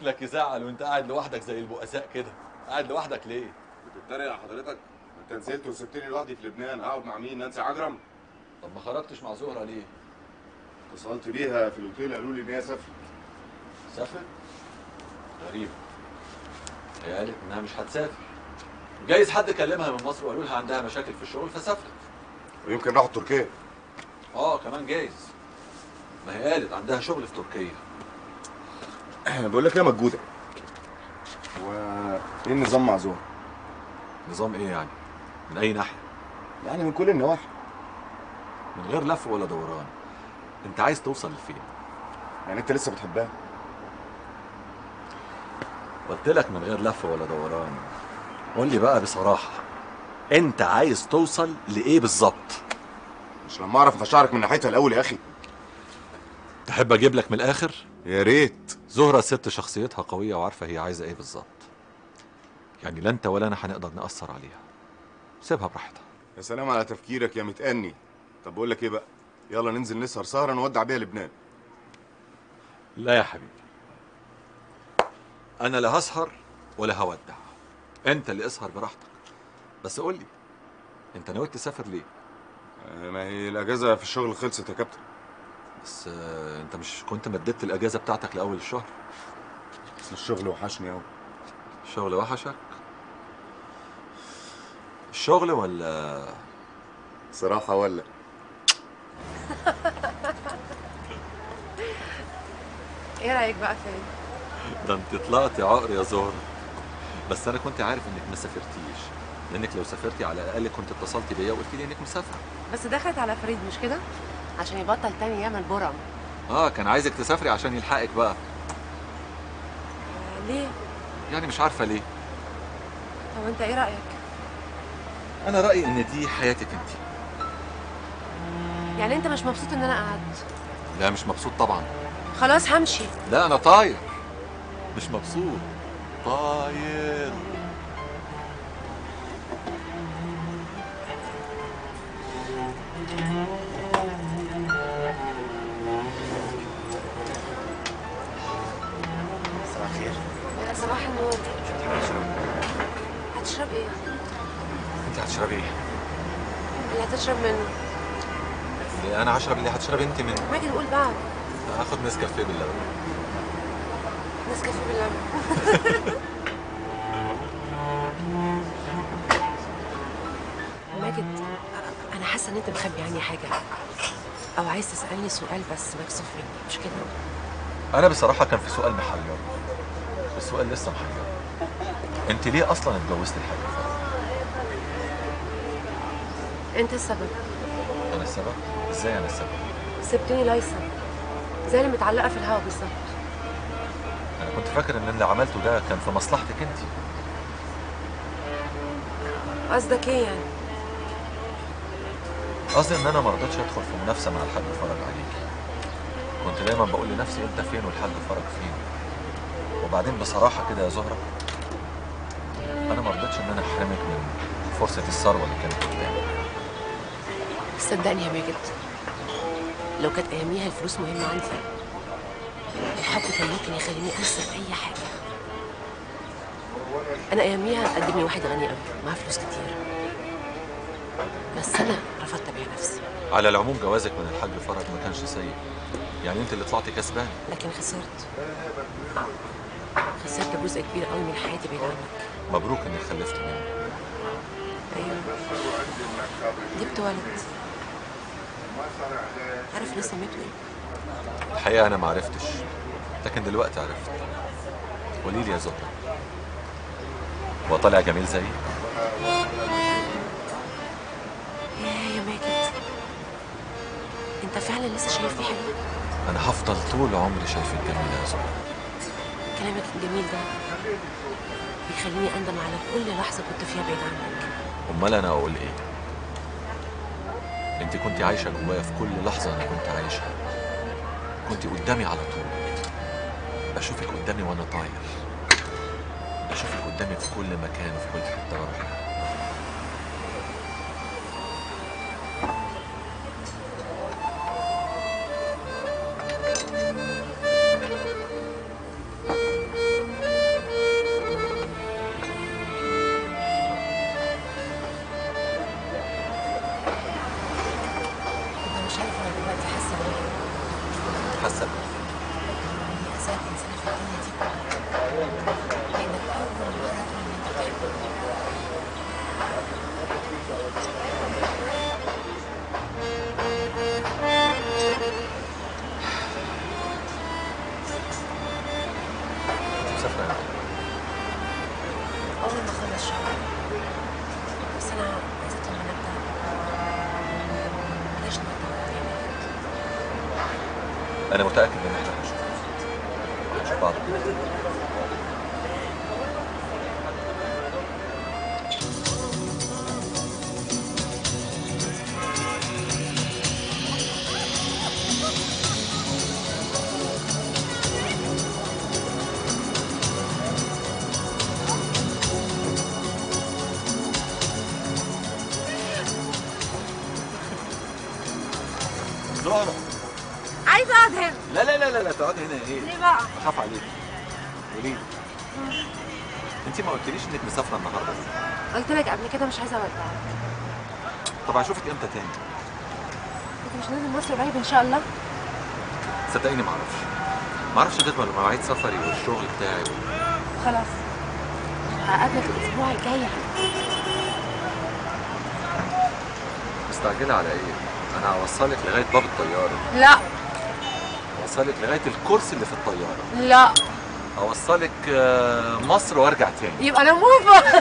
شكلك يزعل وانت قاعد لوحدك زي البؤساء كده قاعد لوحدك ليه بتتريق يا حضرتك انت نزلت وسبتني لوحدي في لبنان اقعد مع مين نانسي عجرم طب ما خرجتش مع زهره ليه اتصلت بيها في الاوتيل قالوا لي ان هي سافرت سافرت غريب هي قالت انها مش هتسافر جايز حد كلمها من مصر وقالوا لها عندها مشاكل في الشغل فسافرت ويمكن راحوا تركيا اه كمان جايز ما هي قالت عندها شغل في تركيا بقول لك ايه يا مجوده هو ايه النظام مع زهر نظام ايه يعني من اي ناحيه يعني من كل النواحي من غير لف ولا دوران انت عايز توصل لفين يعني انت لسه بتحبها قلت لك من غير لف ولا دوران قول لي بقى بصراحه انت عايز توصل لايه بالظبط مش لما اعرف مشاعرك من ناحيتها الاول يا اخي تحب اجيب لك من الاخر يا ريت زهرة ست شخصيتها قوية وعارفة هي عايزة ايه بالظبط يعني لا انت ولا انا هنقدر نأثر عليها سيبها براحتها يا سلام على تفكيرك يا متأني طب بقول لك ايه بقى يلا ننزل نسهر سهره نودع بيها لبنان لا يا حبيبي انا لا هسهر ولا هودع انت اللي اسهر براحتك بس قول لي انت ناوي تسافر ليه آه، ما هي الاجازه في الشغل خلصت يا كابتن بس آه، انت مش كنت مددت الاجازه بتاعتك لاول الشهر بس الشغل وحشني قوي الشغل وحشك الشغل ولا صراحه ولا ايه رايك بقى فيا ده انت طلعت يا عقر يا زهرة بس انا كنت عارف انك ما سافرتيش لانك لو سافرتي على الاقل كنت اتصلتي بيا وقلت لي انك مسافره بس دخلت على فريد مش كده عشان يبطل تاني يعمل برم اه كان عايزك تسافري عشان يلحقك بقى آه، ليه يعني مش عارفه ليه طب انت ايه رايك انا رايي ان دي حياتك انت يعني انت مش مبسوط ان انا قعدت لا مش مبسوط طبعا خلاص همشي لا انا طاير مش مبسوط طاير صباح الخير صباح النور هتشرب ايه انت هتشربي ايه اللي هتشرب منه اللي انا هشرب اللي هتشربي انت منه ماجد قول بعد هاخد نسكافيه باللبن نسكافيه باللبن ماجد انا حاسه ان انت مخبي عني حاجه او عايز تسالني سؤال بس مكسوف مني مش كده انا بصراحه كان في سؤال محير السؤال لسه محير انت ليه اصلا اتجوزت الحاج فرج انت السبب انا السبب ازاي انا السبب سبتني لايسه زي اللي متعلقه في الهوا بالظبط انا كنت فاكر ان اللي عملته ده كان في مصلحتك انت قصدك ايه يعني قصدي ان انا ما رضيتش ادخل في منافسه مع الحاج فرج عليكي كنت دايما بقول لنفسي انت فين والحاج فرج فين وبعدين بصراحه كده يا زهره انا ما رضيتش ان انا احرمك من فرصه الثروه اللي كانت قدامي صدقني يا ماجد لو كانت اياميها الفلوس مهمه عندي الحب كان ممكن يخليني انسى اي حاجه انا اياميها قدم لي واحد غني قوي معاه فلوس كتير بس انا رفضت ابيع نفسي على العموم جوازك من الحاج فرج ما كانش سيء يعني انت اللي طلعتي كسبان لكن خسرت خسرت جزء كبير قوي من حياتي بعيد عنك مبروك انك خلفت منه ايوه جبت ولد عارف ليه سميته ايه الحقيقه انا ما عرفتش لكن دلوقتي عرفت قولي لي يا زهره هو طالع جميل زيي يا يا ماجد انت فعلا لسه شايفني حلوه انا هفضل طول عمري شايفك جميله يا زهره كلامك الجميل ده بيخليني اندم على كل لحظه كنت فيها بعيد عنك امال انا اقول ايه انت كنت عايشه جوايا في كل لحظه انا كنت عايشها كنت قدامي على طول بشوفك قدامي وانا طاير بشوفك قدامي في كل مكان وفي كل حته بروح عارفه السبب أسعد إنسانة في الدنيا دي كلها إنك أول مرة تقول إن أنت بتحبني انت مسافره امتى؟ أول ما أخلص شغل بس أنا عايزة أطمنك ده بلاش نقطع يعني انا متاكد ان احنا هنشوف هنشوف بعض زهرة عايزة أقعد هنا لا لا لا لا لا تقعدي هنا ايه؟ ليه بقى؟ بخاف عليك قولي لي انت ما قلتليش انك مسافره النهارده ازاي؟ قلت لك قبل كده مش عايزة أودعك طب هشوفك امتى تاني؟ أنت مش نازل مصر قريب إن شاء الله صدقيني ما اعرفش ما اعرفش غير مواعيد سفري والشغل بتاعي خلاص هقابلك الأسبوع الجاي مستعجله على ايه؟ انا هوصلك لغايه باب الطياره لا هوصلك لغايه الكرسي اللي في الطياره لا هوصلك آه، مصر وارجع تاني يبقى أنا موفى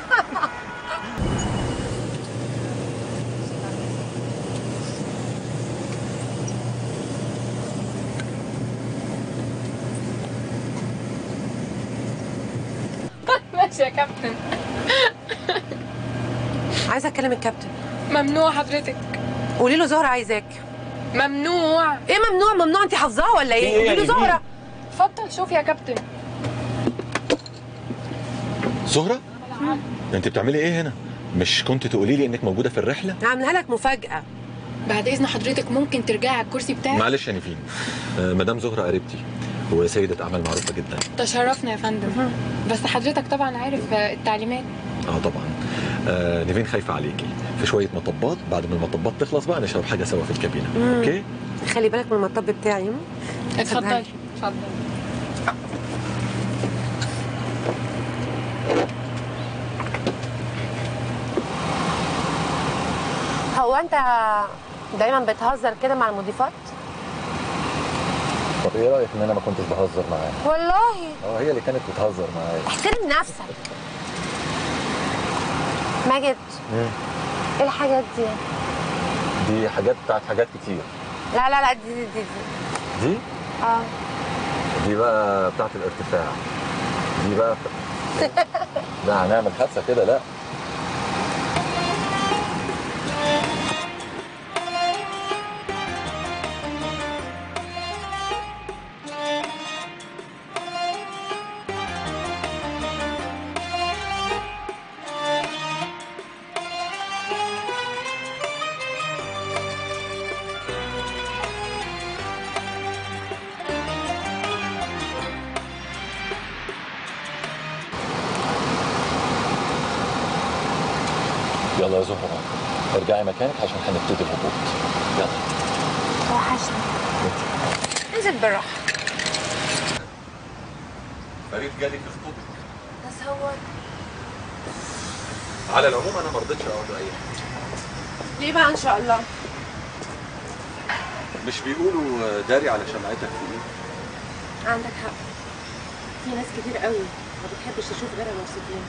ماشي يا كابتن عايزة أكلم الكابتن ممنوع حضرتك قولي له زهرة عايزاك ممنوع إيه ممنوع ممنوع أنت حافظاها ولا إيه؟ قولي له زهرة اتفضل شوف يا كابتن زهره انت بتعملي ايه هنا مش كنت تقولي لي انك موجوده في الرحله هعملها لك مفاجأة بعد اذن حضرتك ممكن ترجعي على الكرسي بتاعك معلش يا نيفين آه، مدام زهره قريبتي وسيده اعمال معروفه جدا تشرفنا يا فندم بس حضرتك طبعا عارف آه، التعليمات اه طبعا آه نيفين خايفه عليكي في شويه مطبات بعد ما المطبات تخلص بقى نشرب حاجه سوا في الكابينه اوكي خلي بالك من المطب بتاعي اتفضلي اتفضلي هو أنت دايما بتهزر كده مع المضيفات؟ طب ايه رايك ان انا ما كنتش بهزر معاها والله اه هي اللي كانت بتهزر معايا احترم نفسك ماجد ايه الحاجات دي؟ دي حاجات بتاعت حاجات كتير لا لا لا دي دي دي, دي. دي اه دي بقى بتاعت الارتفاع دي بقى لا هنعمل حادثه كده لا يلا يا زهره ارجعي مكانك عشان هنبتدي الهبوط يلا وحشني انزل بالراحه فريد جالي في خطوبك تصور على العموم انا ما رضيتش اقول له اي حاجه ليه بقى ان شاء الله؟ مش بيقولوا داري على شمعتك في ايه عندك حق في ناس كتير قوي ما بتحبش تشوف غيرها مبسوطين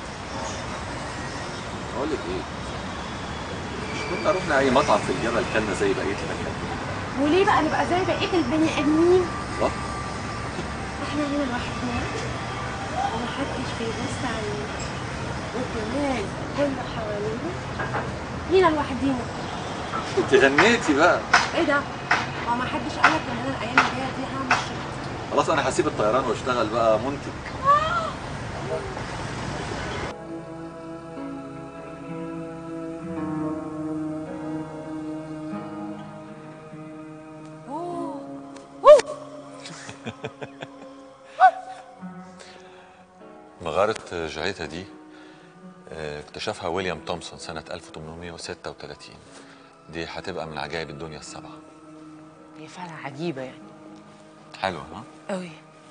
اقول لك ايه مش كنا رحنا اي مطعم في الجبل كلنا زي بقيه البني ادمين وليه بقى نبقى زي بقيه البني ادمين؟ صح احنا هنا لوحدنا ومحدش بيبص علينا وكمان كل حوالينا لينا لوحدينا انت غنيتي بقى ايه ده؟ هو ما حدش قالك ان انا الايام الجايه دي هعمل شغل خلاص انا هسيب الطيران واشتغل بقى منتج مغارة جعيتا دي آه، اكتشفها ويليام تومسون سنة 1836 دي هتبقى من عجائب الدنيا السبعة هي فعلا عجيبه يعني حلو ها قوي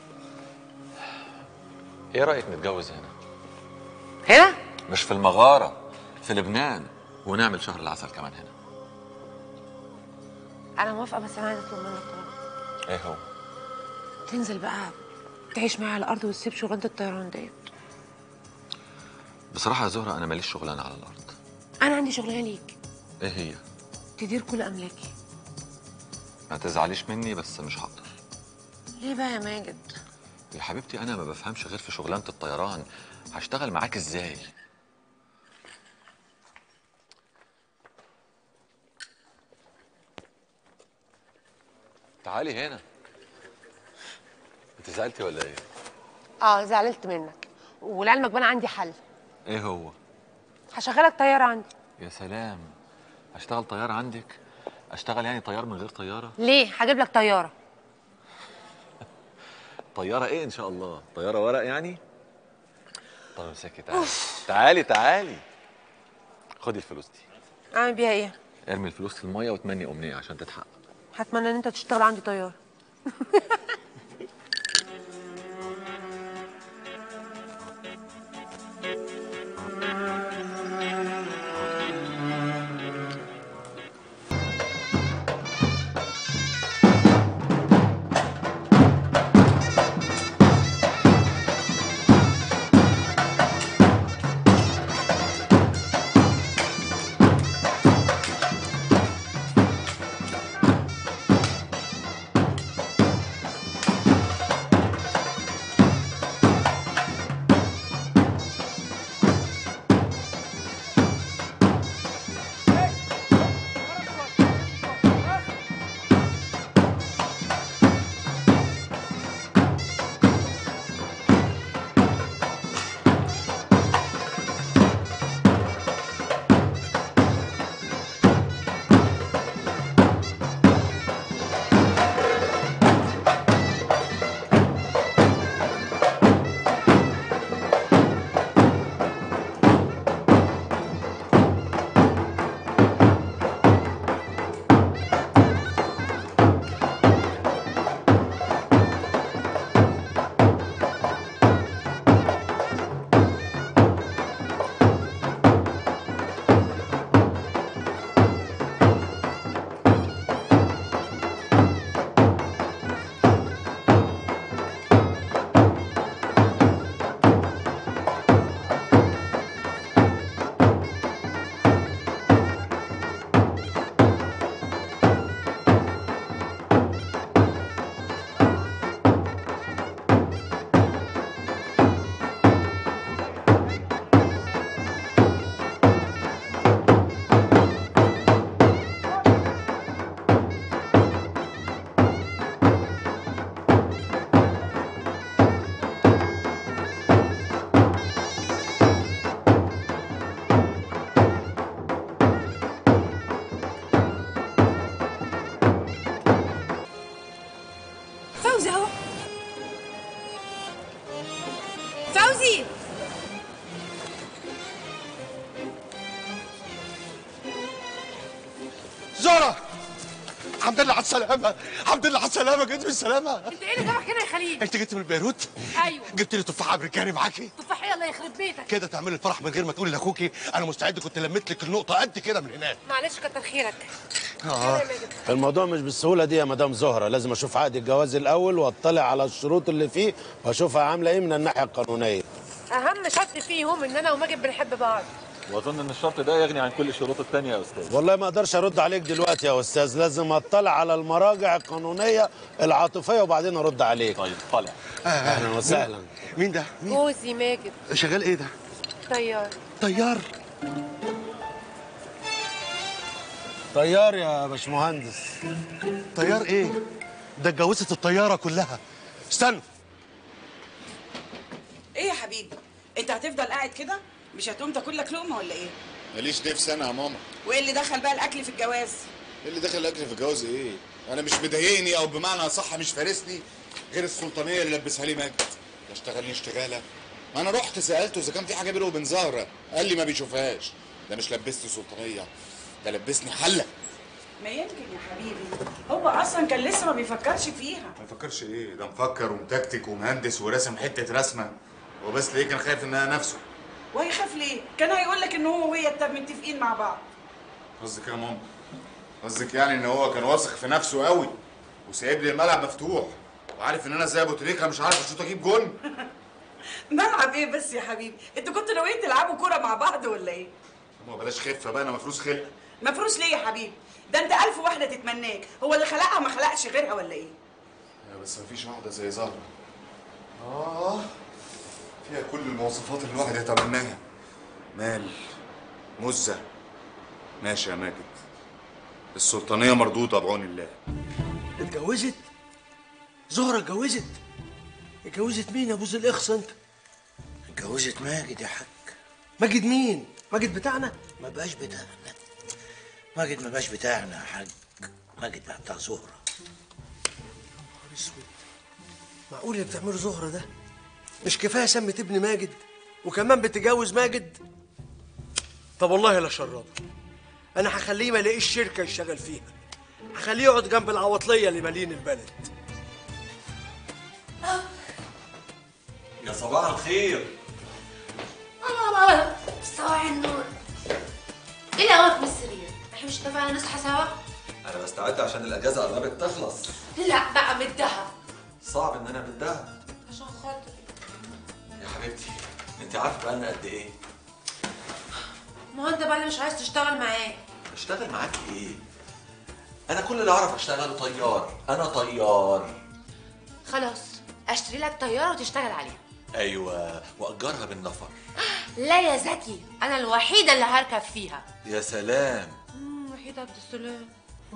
ايه رايك نتجوز هنا هنا مش في المغاره في لبنان ونعمل شهر العسل كمان هنا انا موافقه بس انا عايزه اطلب منك طلب ايه هو تنزل بقى تعيش معايا على الارض وتسيب شغلانه الطيران ديت بصراحه يا زهره انا ماليش شغلانه على الارض انا عندي شغلانه ليك ايه هي تدير كل املاكي ما تزعليش مني بس مش هقدر ليه بقى يا ماجد يا حبيبتي انا ما بفهمش غير في شغلانه الطيران هشتغل معاك ازاي تعالي هنا انت زعلتي ولا ايه اه زعلت منك ولعلمك بقى انا عندي حل ايه هو هشغلك طياره عندي يا سلام اشتغل طيار عندك اشتغل يعني طيار من غير طياره ليه هجيب لك طياره طياره ايه ان شاء الله طياره ورق يعني طب امسكي تعالي تعالي تعالي خدي الفلوس دي اعمل بيها ايه ارمي الفلوس في الميه وتمني امنيه عشان تتحقق هتمنى ان انت تشتغل عندي طياره فوزي اهو فوزي زهرة الحمد لله على السلامة الحمد لله على السلامة جيت بالسلامة انت ايه اللي جابك هنا يا خليل انت جيت من بيروت ايوه جبت لي تفاحة امريكاني معاكي تفاحيه الله يخرب بيتك كده تعملي الفرح من غير ما تقولي لاخوكي انا مستعد كنت لميت لك النقطة قد كده من هناك معلش كتر خيرك اه الموضوع مش بالسهولة دي يا مدام زهرة لازم أشوف عقد الجواز الأول وأطلع على الشروط اللي فيه وأشوفها عاملة إيه من الناحية القانونية اهم شرط فيهم ان انا وماجد بنحب بعض واظن ان الشرط ده يغني عن كل الشروط التانية يا استاذ والله ما أقدرش أرد عليك دلوقتي يا أستاذ لازم أطلع على المراجع القانونية العاطفية وبعدين أرد عليك طيب طالع أهلا وسهلا مين ده؟ جوزي ماجد شغال ايه ده؟ طيار طيار طيار يا باشمهندس طيار ايه؟ ده اتجوزت الطيارة كلها استنوا ايه يا حبيبي انت هتفضل قاعد كده مش هتقوم تاكل لك لقمه ولا ايه ماليش نفس انا يا ماما وايه اللي دخل بقى الاكل في الجواز ايه اللي دخل الاكل في الجواز ايه انا مش مضايقني او بمعنى صح مش فارسني غير السلطانيه اللي لبسها لي ماجد لا اشتغلني اشتغاله ما انا رحت سالته اذا كان في حاجه بينه وبين زهره قال لي ما بيشوفهاش ده مش لبسني سلطانيه ده لبسني حله ما يمكن يا حبيبي هو اصلا كان لسه ما بيفكرش فيها ما يفكرش ايه ده مفكر ومتكتك ومهندس وراسم حته رسمه هو بس ليه كان خايف انها نفسه وهيخاف ليه كان هيقول لك ان هو وهي طب متفقين مع بعض قصدك ايه يا ماما قصدك يعني ان هو كان واثق في نفسه قوي وسايب لي الملعب مفتوح وعارف ان انا زي ابو تريكه مش عارف اشوط اجيب جون ملعب ايه بس يا حبيبي انتوا كنتوا ناويين تلعبوا كوره مع بعض ولا ايه ماما بلاش خفه بقى انا مفروس خلق مفروس ليه يا حبيبي ده انت الف واحده تتمناك هو اللي خلقها ما خلقش غيرها ولا ايه يا بس مفيش واحده زي زهره اه فيها كل المواصفات اللي الواحد يتمناها مال مزه ماشي يا ماجد السلطانيه مردوده بعون الله اتجوزت زهرة اتجوزت اتجوزت مين يا ابو ذي الاخص انت اتجوزت ماجد يا حاج ماجد مين ماجد بتاعنا ما بقاش بتاعنا ماجد ما بقاش بتاعنا يا حاج ماجد بقى بتاع زهره نهار اسود معقول اللي بتعمله زهرة ده مش كفايه سمت ابن ماجد وكمان بتجوز ماجد طب والله لا شربه انا هخليه ما يلاقيش شركه يشتغل فيها هخليه يقعد جنب العواطليه اللي مالين البلد يا صباح الخير صباح النور ايه اللي قومك من السرير؟ احنا مش اتفقنا نصحى سوا؟ انا بستعد عشان الاجازه قربت تخلص لا بقى مدها صعب ان انا بدها عشان خاطر يا حبيبتي انت عارفه بقالنا قد ايه ما هو انت بقى اللي مش عايز تشتغل معاه اشتغل معاك ايه انا كل اللي اعرف اشتغله طيار انا طيار خلاص اشتري لك طياره وتشتغل عليها ايوه واجرها بالنفر لا يا زكي انا الوحيده اللي هركب فيها يا سلام امم وحيده عبد السلام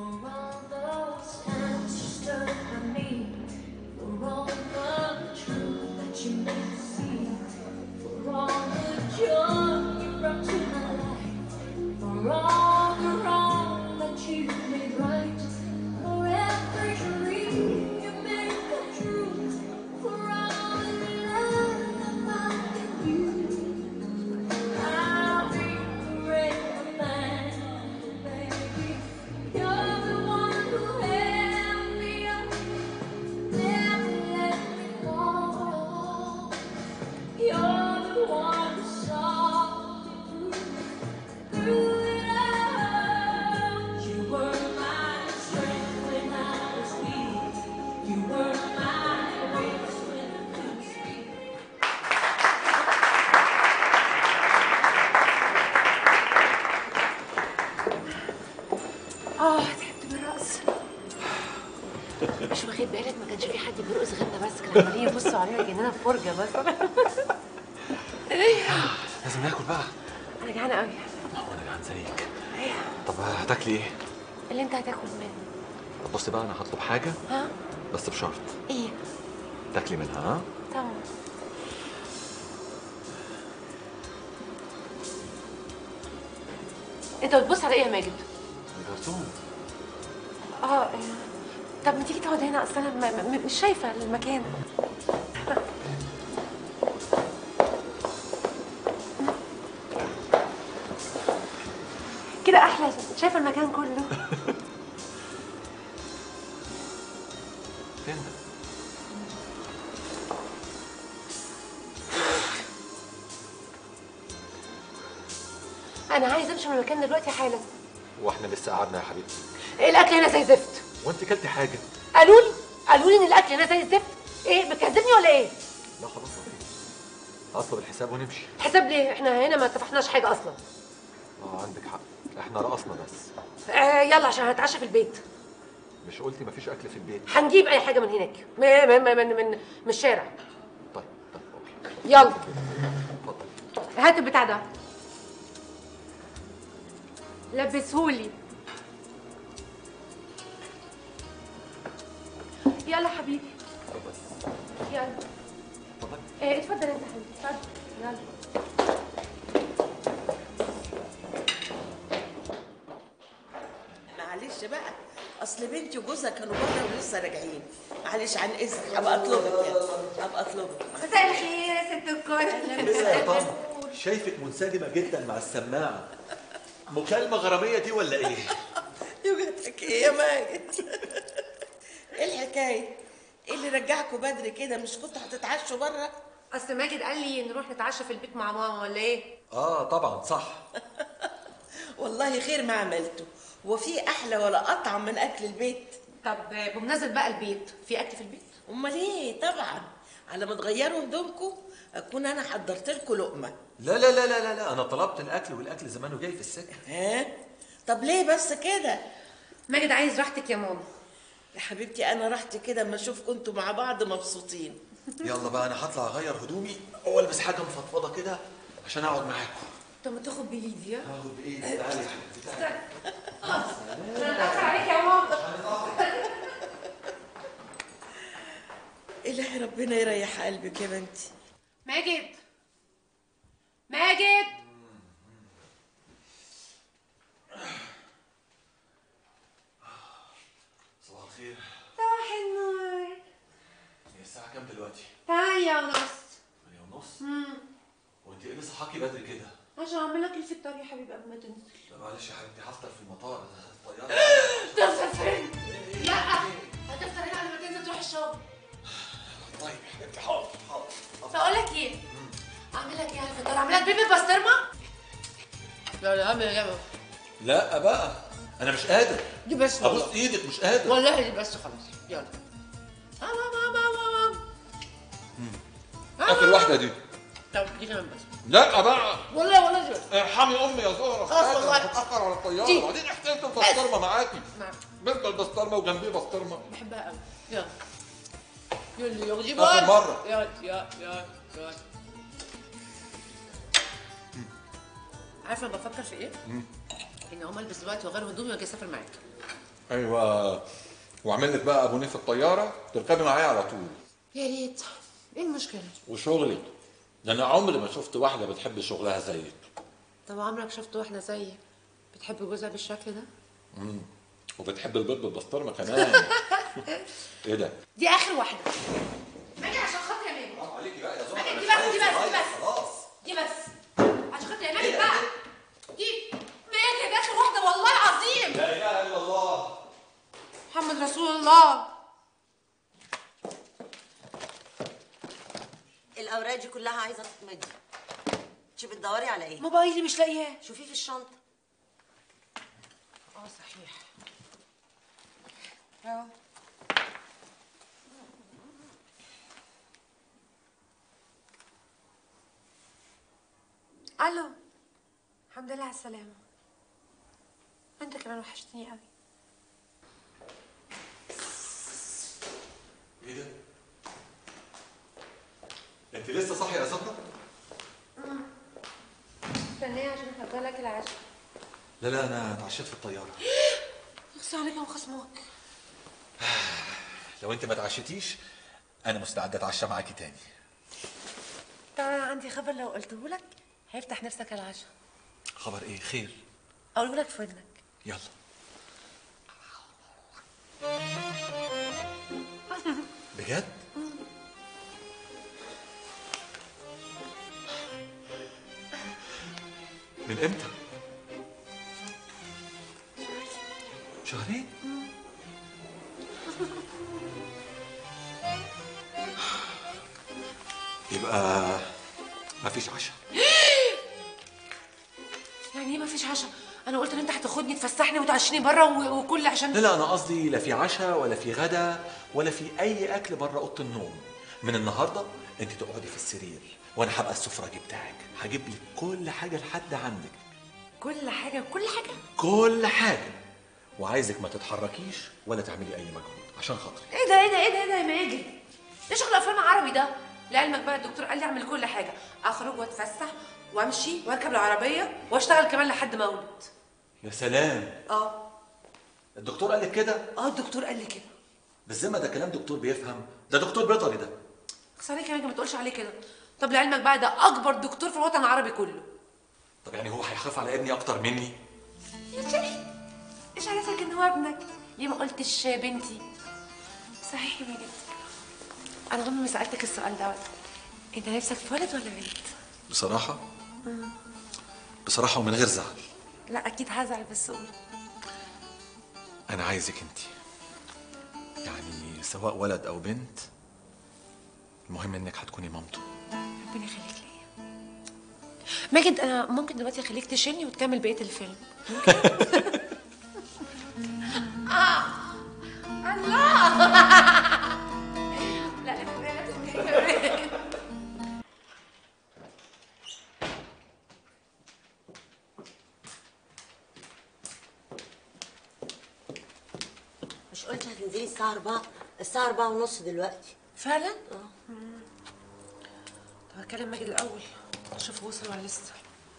اه تعبت من الرقص مش واخد بالك ما كانش في حد بيرقص غيرنا بس كانوا عمالين يبصوا علينا كاننا في فرجه بس لازم ناكل بقى انا جعانه قوي وانا جعان زيك طب هتاكلي ايه اللي انت هتاكل منه طب بصي بقى انا هطلب حاجه ها بس بشرط ايه تاكلي منها ها طبعا انت بتبص على ايه يا ماجد الجرسون اه إيه. طب ما تيجي تقعد هنا اصل انا م- م- مش شايفه المكان كده احلى شايفه المكان كله فين ده انا عايزه امشي من المكان دلوقتي حالا واحنا لسه قعدنا يا حبيبتي الاكل هنا زي زفت وانت كلتي حاجه قالوا لي قالوا لي ان الاكل هنا زي الزفت ايه بتكذبني ولا ايه لا خلاص مفيش هطلب الحساب ونمشي حساب ليه احنا هنا ما اتفقناش حاجه اصلا اه عندك حق احنا رقصنا بس آه يلا عشان هنتعشى في البيت مش قلتي مفيش اكل في البيت هنجيب اي حاجه من هناك من من من من, من, من الشارع طيب طيب اوكي يلا هات البتاع ده لبسهولي يلا حبيبي يلا ايه اتفضل انت حبيبي اتفضل يلا معلش بقى اصل بنتي وجوزها كانوا بره ولسه راجعين معلش عن اذنك هبقى اطلبك يعني هبقى اطلبك مساء الخير يا ست الكل لسه يا طنط شايفك منسجمه جدا مع السماعه مكالمه غراميه دي ولا ايه يوجدك ايه يا ماجد ايه الحكايه ايه اللي رجعكوا بدري كده مش كنتوا هتتعشوا بره اصل ماجد قال لي نروح نتعشى في البيت مع ماما ولا ايه اه طبعا صح والله خير ما عملته هو في احلى ولا اطعم من اكل البيت طب بمناسبه بقى البيت في اكل في البيت امال ايه طبعا على ما تغيروا هدومكم اكون انا حضرت لكم لقمه لا لا لا لا لا, لا. انا طلبت الاكل والاكل زمانه جاي في السكه ها طب ليه بس كده ماجد عايز راحتك يا ماما يا حبيبتي انا رحت كده اما اشوف كنتوا مع بعض مبسوطين يلا بقى انا هطلع اغير هدومي والبس حاجه مفضفضه كده عشان اقعد معاكم طب ما تاخد بايدي ها هاخد بايدي تعالي يا حبيبتي تعالي انا اتاخر عليك يا ماما الهي ربنا يريح قلبك يا بنتي ماجد ماجد صباح الخير صباح النور هي الساعه كام دلوقتي تمانية ونص 8 ونص وانت ايه اللي صحاكي بدري كده عشان اعمل لك الفطار يا حبيبي قبل ما تنزل لا معلش يا حبيبتي هفطر في المطار الطياره تفطر فين؟ لا هتفطر هنا قبل ما تنزل تروح الشغل طيب يا حبيبتي حاضر حاضر بقول لك ايه؟ اعمل لك ايه على الفطار؟ اعمل لك بيبي بسطرمه؟ لا لا اعمل يا لا بقى انا مش قادر دي بس ابوس والله ايدك مش قادر والله دي بس خلاص يلا ماما ماما ماما اخر واحده دي طب دي كمان بس لا بقى والله والله دي بس ارحمي امي يا زهره خلاص أنا والله. هتاخر على الطياره دي. وبعدين احتاجت البسطرمه معاكي نعم بنت البسطرمه وجنبيه بسطرمه بحبها قوي يلا يلا يلا دي آخر بس. مرة. يلا يلا يلا يلا عارفه انا بفكر في ايه؟ ان اقوم البس دلوقتي واغير هدومي واجي اسافر معاك ايوه واعمل لك بقى ابونيه في الطياره تركبي معايا على طول يا ريت ايه المشكله؟ وشغلك ده انا عمري ما شفت واحده بتحب شغلها زيك طب عمرك شفت واحده زيي بتحب جوزها بالشكل ده؟ مم. وبتحب البيض بالبسطرمه كمان ايه ده دي اخر واحده ماجي عشان خاطري يا ماجي حرام عليكي بقى يا ماجي زهره دي أنا بس دي خايف بس دي عليك، بس خلاص دي بس عشان خاطري يا ماجي بقى دي ماجي دي اخر واحده والله العظيم لا اله الا الله محمد رسول الله الاوراق دي كلها عايزه تتمضي انت بتدوري على ايه موبايلي مش لاقياه شوفيه في الشنطه اه صحيح اهو الو الحمد لله على السلامه انت كمان وحشتني قوي ايه ده انت لسه صاحيه يا زهره استنيه عشان احضر لك العشاء لا لا انا اتعشيت في الطياره اخصى عليك يا خصمك لو انت ما اتعشيتيش انا مستعد اتعشى معاكي تاني ترى عندي خبر لو قلته لك هيفتح نفسك على العشاء خبر ايه خير اقوله لك في ودنك يلا بجد من امتى شهرين يبقى مفيش عشاء يعني ايه مفيش عشاء انا قلت ان انت هتاخدني تفسحني وتعشيني بره و- وكل عشان لا لا انا قصدي لا في عشاء ولا في غدا ولا في اي اكل بره اوضه النوم من النهارده انت تقعدي في السرير وانا هبقى السفراجي بتاعك هجيب لك كل حاجه لحد عندك كل حاجه كل حاجه كل حاجه وعايزك ما تتحركيش ولا تعملي اي مجهود عشان خاطري ايه ده ايه ده ايه ده ايه ده يا ماجد ده شغل افلام عربي ده لعلمك بقى الدكتور قال لي اعمل كل حاجه اخرج واتفسح وامشي واركب العربيه واشتغل كمان لحد ما اولد يا سلام اه الدكتور قال لك كده اه الدكتور قال لي كده بالذمه ده كلام دكتور بيفهم ده دكتور بيطري ده بس عليك يا ماجد ما تقولش عليه كده طب لعلمك بقى ده اكبر دكتور في الوطن العربي كله طب يعني هو هيخاف على ابني اكتر مني يا شريف ايش عرفك ان هو ابنك ليه ما قلتش بنتي صحيح يا ماجد انا عمري ما سالتك السؤال دوت انت نفسك في ولد ولا بنت بصراحه بصراحه ومن غير زعل لا اكيد هزعل بس قول انا عايزك انت يعني سواء ولد او بنت المهم انك هتكوني مامته ربنا يخليك ليا ماجد انا ممكن دلوقتي اخليك تشيلني وتكمل بقيه الفيلم آه. الله لا لا لا مش قلت هتنزلي الساعة 4 الساعة 4 ونص دلوقتي فعلا؟ اه طب هكلم ماجد الاول اشوف وصل ولا لسه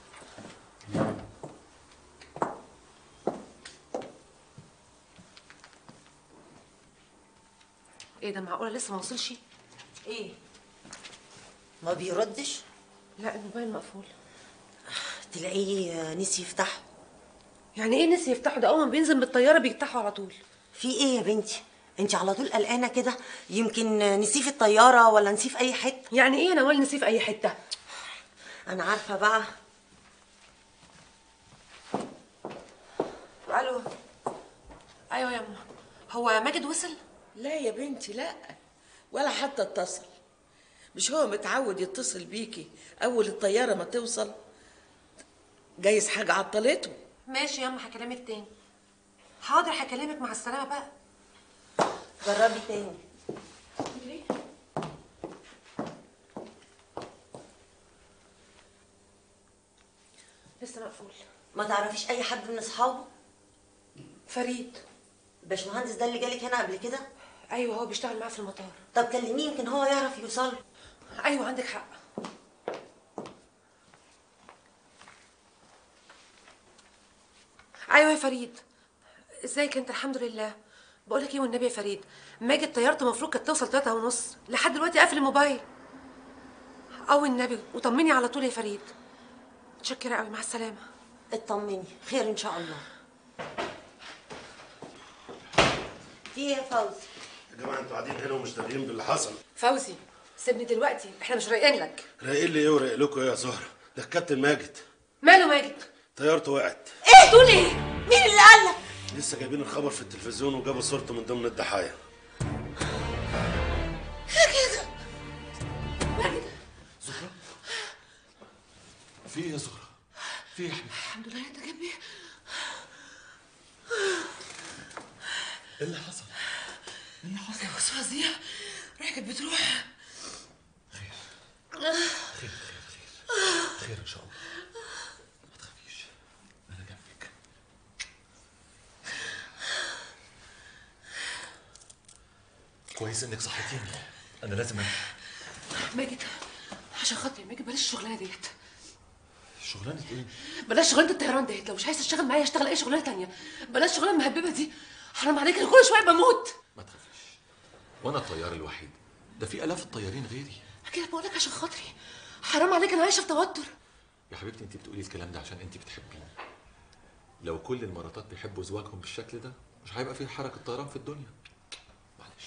ايه ده معقوله لسه ما وصلش ايه ما بيردش لا الموبايل مقفول تلاقيه آه، نسي يفتحه يعني ايه نسي يفتحه ده اول ما بينزل من الطياره بيفتحه على طول في ايه يا بنتي انت على طول قلقانه كده يمكن آه، نسيه في الطياره ولا نسيه في اي حته يعني ايه انا نسيه في اي حته انا عارفه بقى الو ايوه يا أما. هو ماجد وصل لا يا بنتي لا ولا حتى اتصل مش هو متعود يتصل بيكي اول الطياره ما توصل جايز حاجه عطلته ماشي يا اما هكلمك تاني حاضر هكلمك مع السلامه بقى جربي تاني لسه مقفول ما تعرفيش اي حد من اصحابه فريد الباشمهندس ده اللي جالك هنا قبل كده ايوه هو بيشتغل معاه في المطار طب كلميه يمكن هو يعرف يوصل ايوه عندك حق ايوه يا فريد ازيك انت الحمد لله بقول لك ايه والنبي يا فريد ماجد طيارته المفروض كانت توصل تلاتة ونص لحد دلوقتي قافل الموبايل او النبي وطمني على طول يا فريد متشكره قوي مع السلامه اطمني خير ان شاء الله في ايه يا فوزي يا جماعه انتوا قاعدين هنا ومش دارين باللي حصل فوزي سيبني دلوقتي احنا مش رايقين لك رايقين لي ايه ورايق لكم ايه يا زهره ده الكابتن ماجد ماله ماجد طيارته وقعت ايه تقول ايه مين اللي قال لك لسه جايبين الخبر في التلفزيون وجابوا صورته من ضمن الضحايا في ايه يا زهره في ايه يا حبيبي الحمد لله انت جنبي ايه اللي حصل ايه اللي حصل بس فظيع ريحه كانت بتروح خير خير خير خير خير ان شاء الله ما تخافيش انا جنبك كويس انك صحتيني انا لازم امشي ماجد عشان خاطري ماجد بلاش الشغلانه ديت شغلانه ايه بلاش شغلانه الطيران ديت لو مش عايز تشتغل معايا اشتغل اي شغلانه تانية بلاش الشغلانه المهببه دي حرام عليك انا كل شويه بموت ما تخافيش وانا الطيار الوحيد ده في الاف الطيارين غيري كده بقول لك عشان خاطري حرام عليك انا عايشه في توتر يا حبيبتي انت بتقولي الكلام ده عشان انت بتحبيني لو كل المراتات بيحبوا زواجهم بالشكل ده مش هيبقى في حركه طيران في الدنيا معلش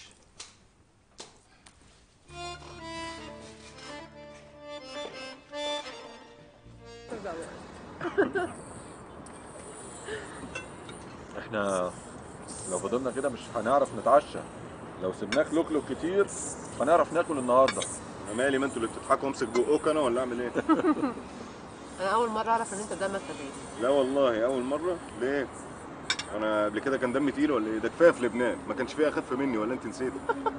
احنا لو فضلنا كده مش هنعرف نتعشى لو سيبناك لوكلوك كتير هنعرف ناكل النهارده انا مالي ما انتوا اللي بتضحكوا امسك بقك انا ولا اعمل ايه؟ انا اول مره اعرف ان انت دمك خفيف لا والله اول مره ليه؟ انا قبل كده كان دمي تقيل ولا ايه؟ ده كفايه في لبنان ما كانش فيه اخف مني ولا انت نسيت؟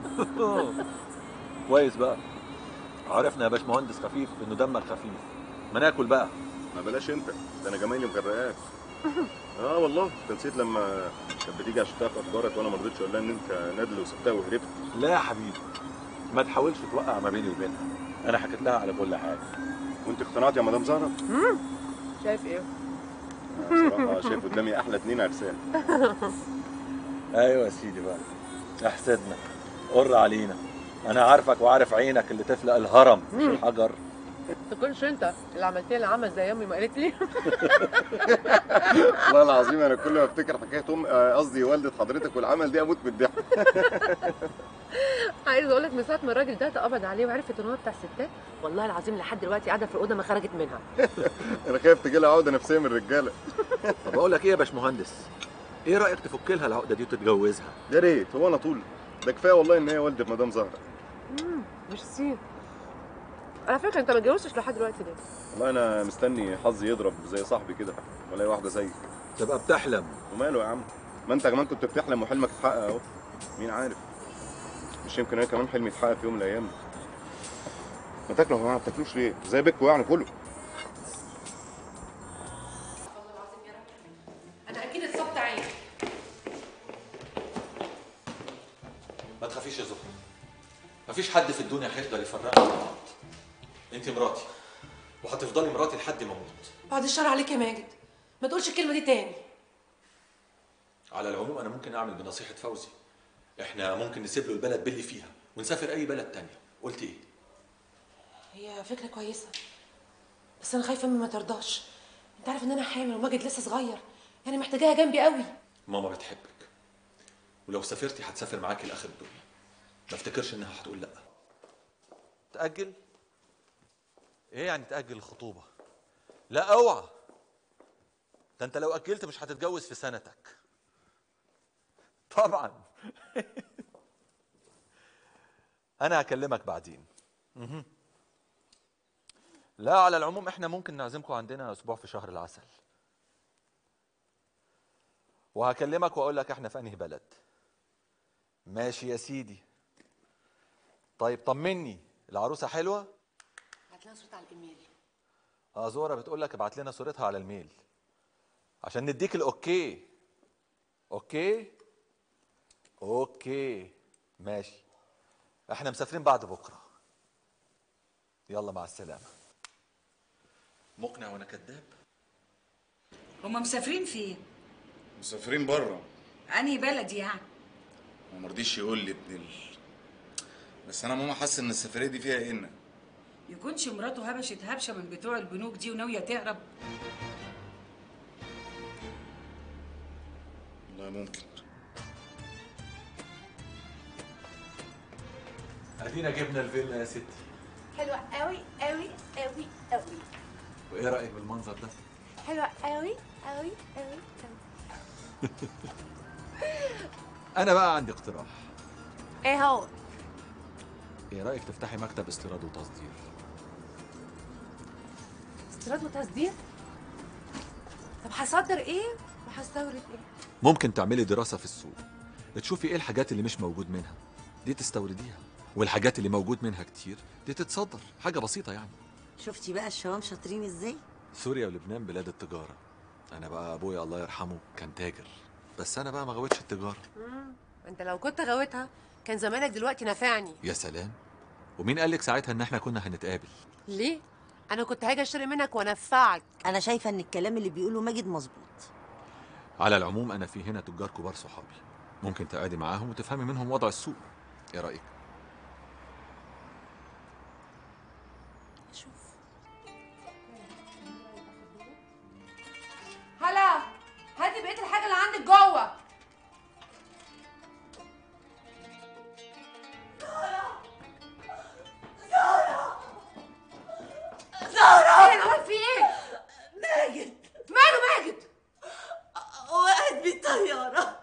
كويس بقى عرفنا يا باشمهندس خفيف انه دمك خفيف ما ناكل بقى ما بلاش انت ده انا جمايلي مغرقاك اه والله انت نسيت لما كانت بتيجي عشان تعرف اخبارك وانا ما رضيتش اقول لها ان انت نادل وسبتها وهربت لا يا حبيبي ما تحاولش توقع ما بيني وبينها انا حكيت لها على كل حاجه وانت اقتنعت يا مدام زهره؟ شايف ايه أنا بصراحه شايف قدامي احلى اتنين عرسان ايوه يا سيدي بقى احسدنا قر علينا انا عارفك وعارف عينك اللي تفلق الهرم مش مم. الحجر تكونش انت اللي عملت لي العمل زي امي ما قالت لي والله العظيم انا كل ما افتكر حكايه ام آه، قصدي والده حضرتك والعمل دي اموت من الضحك عايز اقول لك من ساعه ما الراجل ده اتقبض عليه وعرفت ان هو بتاع الستات والله العظيم لحد دلوقتي قاعده في الاوضه ما خرجت منها انا خايف تجي لها عقده نفسيه من الرجاله طب اقول لك ايه يا باشمهندس ايه رايك تفك لها العقده دي وتتجوزها يا ريت هو انا طول ده كفايه والله ان هي والده مدام زهره امم ميرسي على فكره انت ما اتجوزتش لحد دلوقتي ليه؟ والله انا مستني حظي يضرب زي صاحبي كده ولا واحده زيك تبقى بتحلم وماله يا عم ما انت كمان كنت بتحلم وحلمك اتحقق اهو مين عارف مش يمكن انا كمان حلمي يتحقق في يوم من الايام ما تاكلوا يا جماعه ما بتاكلوش ليه زي بيكو يعني كله انا اكيد اتصبت عين ما تخافيش يا زهره مفيش حد في الدنيا هيقدر يفرقنا عن بعض انت مراتي وهتفضلي مراتي لحد ما اموت بعد الشر عليك يا ماجد ما تقولش الكلمه دي تاني على العموم انا ممكن اعمل بنصيحه فوزي احنا ممكن نسيب له البلد باللي فيها ونسافر اي بلد تانية قلت ايه هي فكره كويسه بس انا خايفه امي ما ترضاش انت عارف ان انا حامل وماجد لسه صغير يعني محتاجاها جنبي قوي ماما بتحبك ولو سافرتي هتسافر معاكي لاخر الدنيا ما افتكرش انها هتقول لا تاجل ايه يعني تاجل الخطوبه لا اوعى ده انت لو اجلت مش هتتجوز في سنتك طبعا انا هكلمك بعدين مهم. لا على العموم احنا ممكن نعزمكم عندنا اسبوع في شهر العسل وهكلمك واقول لك احنا في انهي بلد ماشي يا سيدي طيب طمني العروسه حلوه هات لنا صوت على الايميل اه زوره بتقول لك ابعت لنا صورتها على الميل عشان نديك الاوكي اوكي اوكي ماشي احنا مسافرين بعد بكره يلا مع السلامه مقنع وانا كذاب هما مسافرين فين؟ مسافرين بره انهي بلد يعني؟ وما رضيش يقول لي ابن ال... بس انا ماما حاسه ان السفريه دي فيها ان يكونش مراته هبشت هبشه من بتوع البنوك دي وناويه تهرب والله ممكن ادينا جبنا الفيلا يا ستي حلوة قوي قوي قوي قوي وايه رايك بالمنظر ده حلوة قوي قوي قوي قوي انا بقى عندي اقتراح ايه هو؟ ايه رايك تفتحي مكتب استيراد وتصدير استيراد وتصدير طب هصدر ايه وهستورد ايه ممكن تعملي دراسه في السوق تشوفي ايه الحاجات اللي مش موجود منها دي تستورديها والحاجات اللي موجود منها كتير دي تتصدر حاجه بسيطه يعني شفتي بقى الشباب شاطرين ازاي سوريا ولبنان بلاد التجاره انا بقى ابويا الله يرحمه كان تاجر بس انا بقى ما غويتش التجاره مم. انت لو كنت غاوتها كان زمانك دلوقتي نافعني يا سلام ومين قال لك ساعتها ان احنا كنا هنتقابل ليه انا كنت هاجي اشتري منك وانفعك انا شايفه ان الكلام اللي بيقوله ماجد مظبوط على العموم انا في هنا تجار كبار صحابي ممكن تقعدي معاهم وتفهمي منهم وضع السوق ايه رايك هلا هاتي بقيه الحاجه اللي عندك جوه زهرة ايه هو في ايه ماجد ماله ماجد وقعت بالطيارة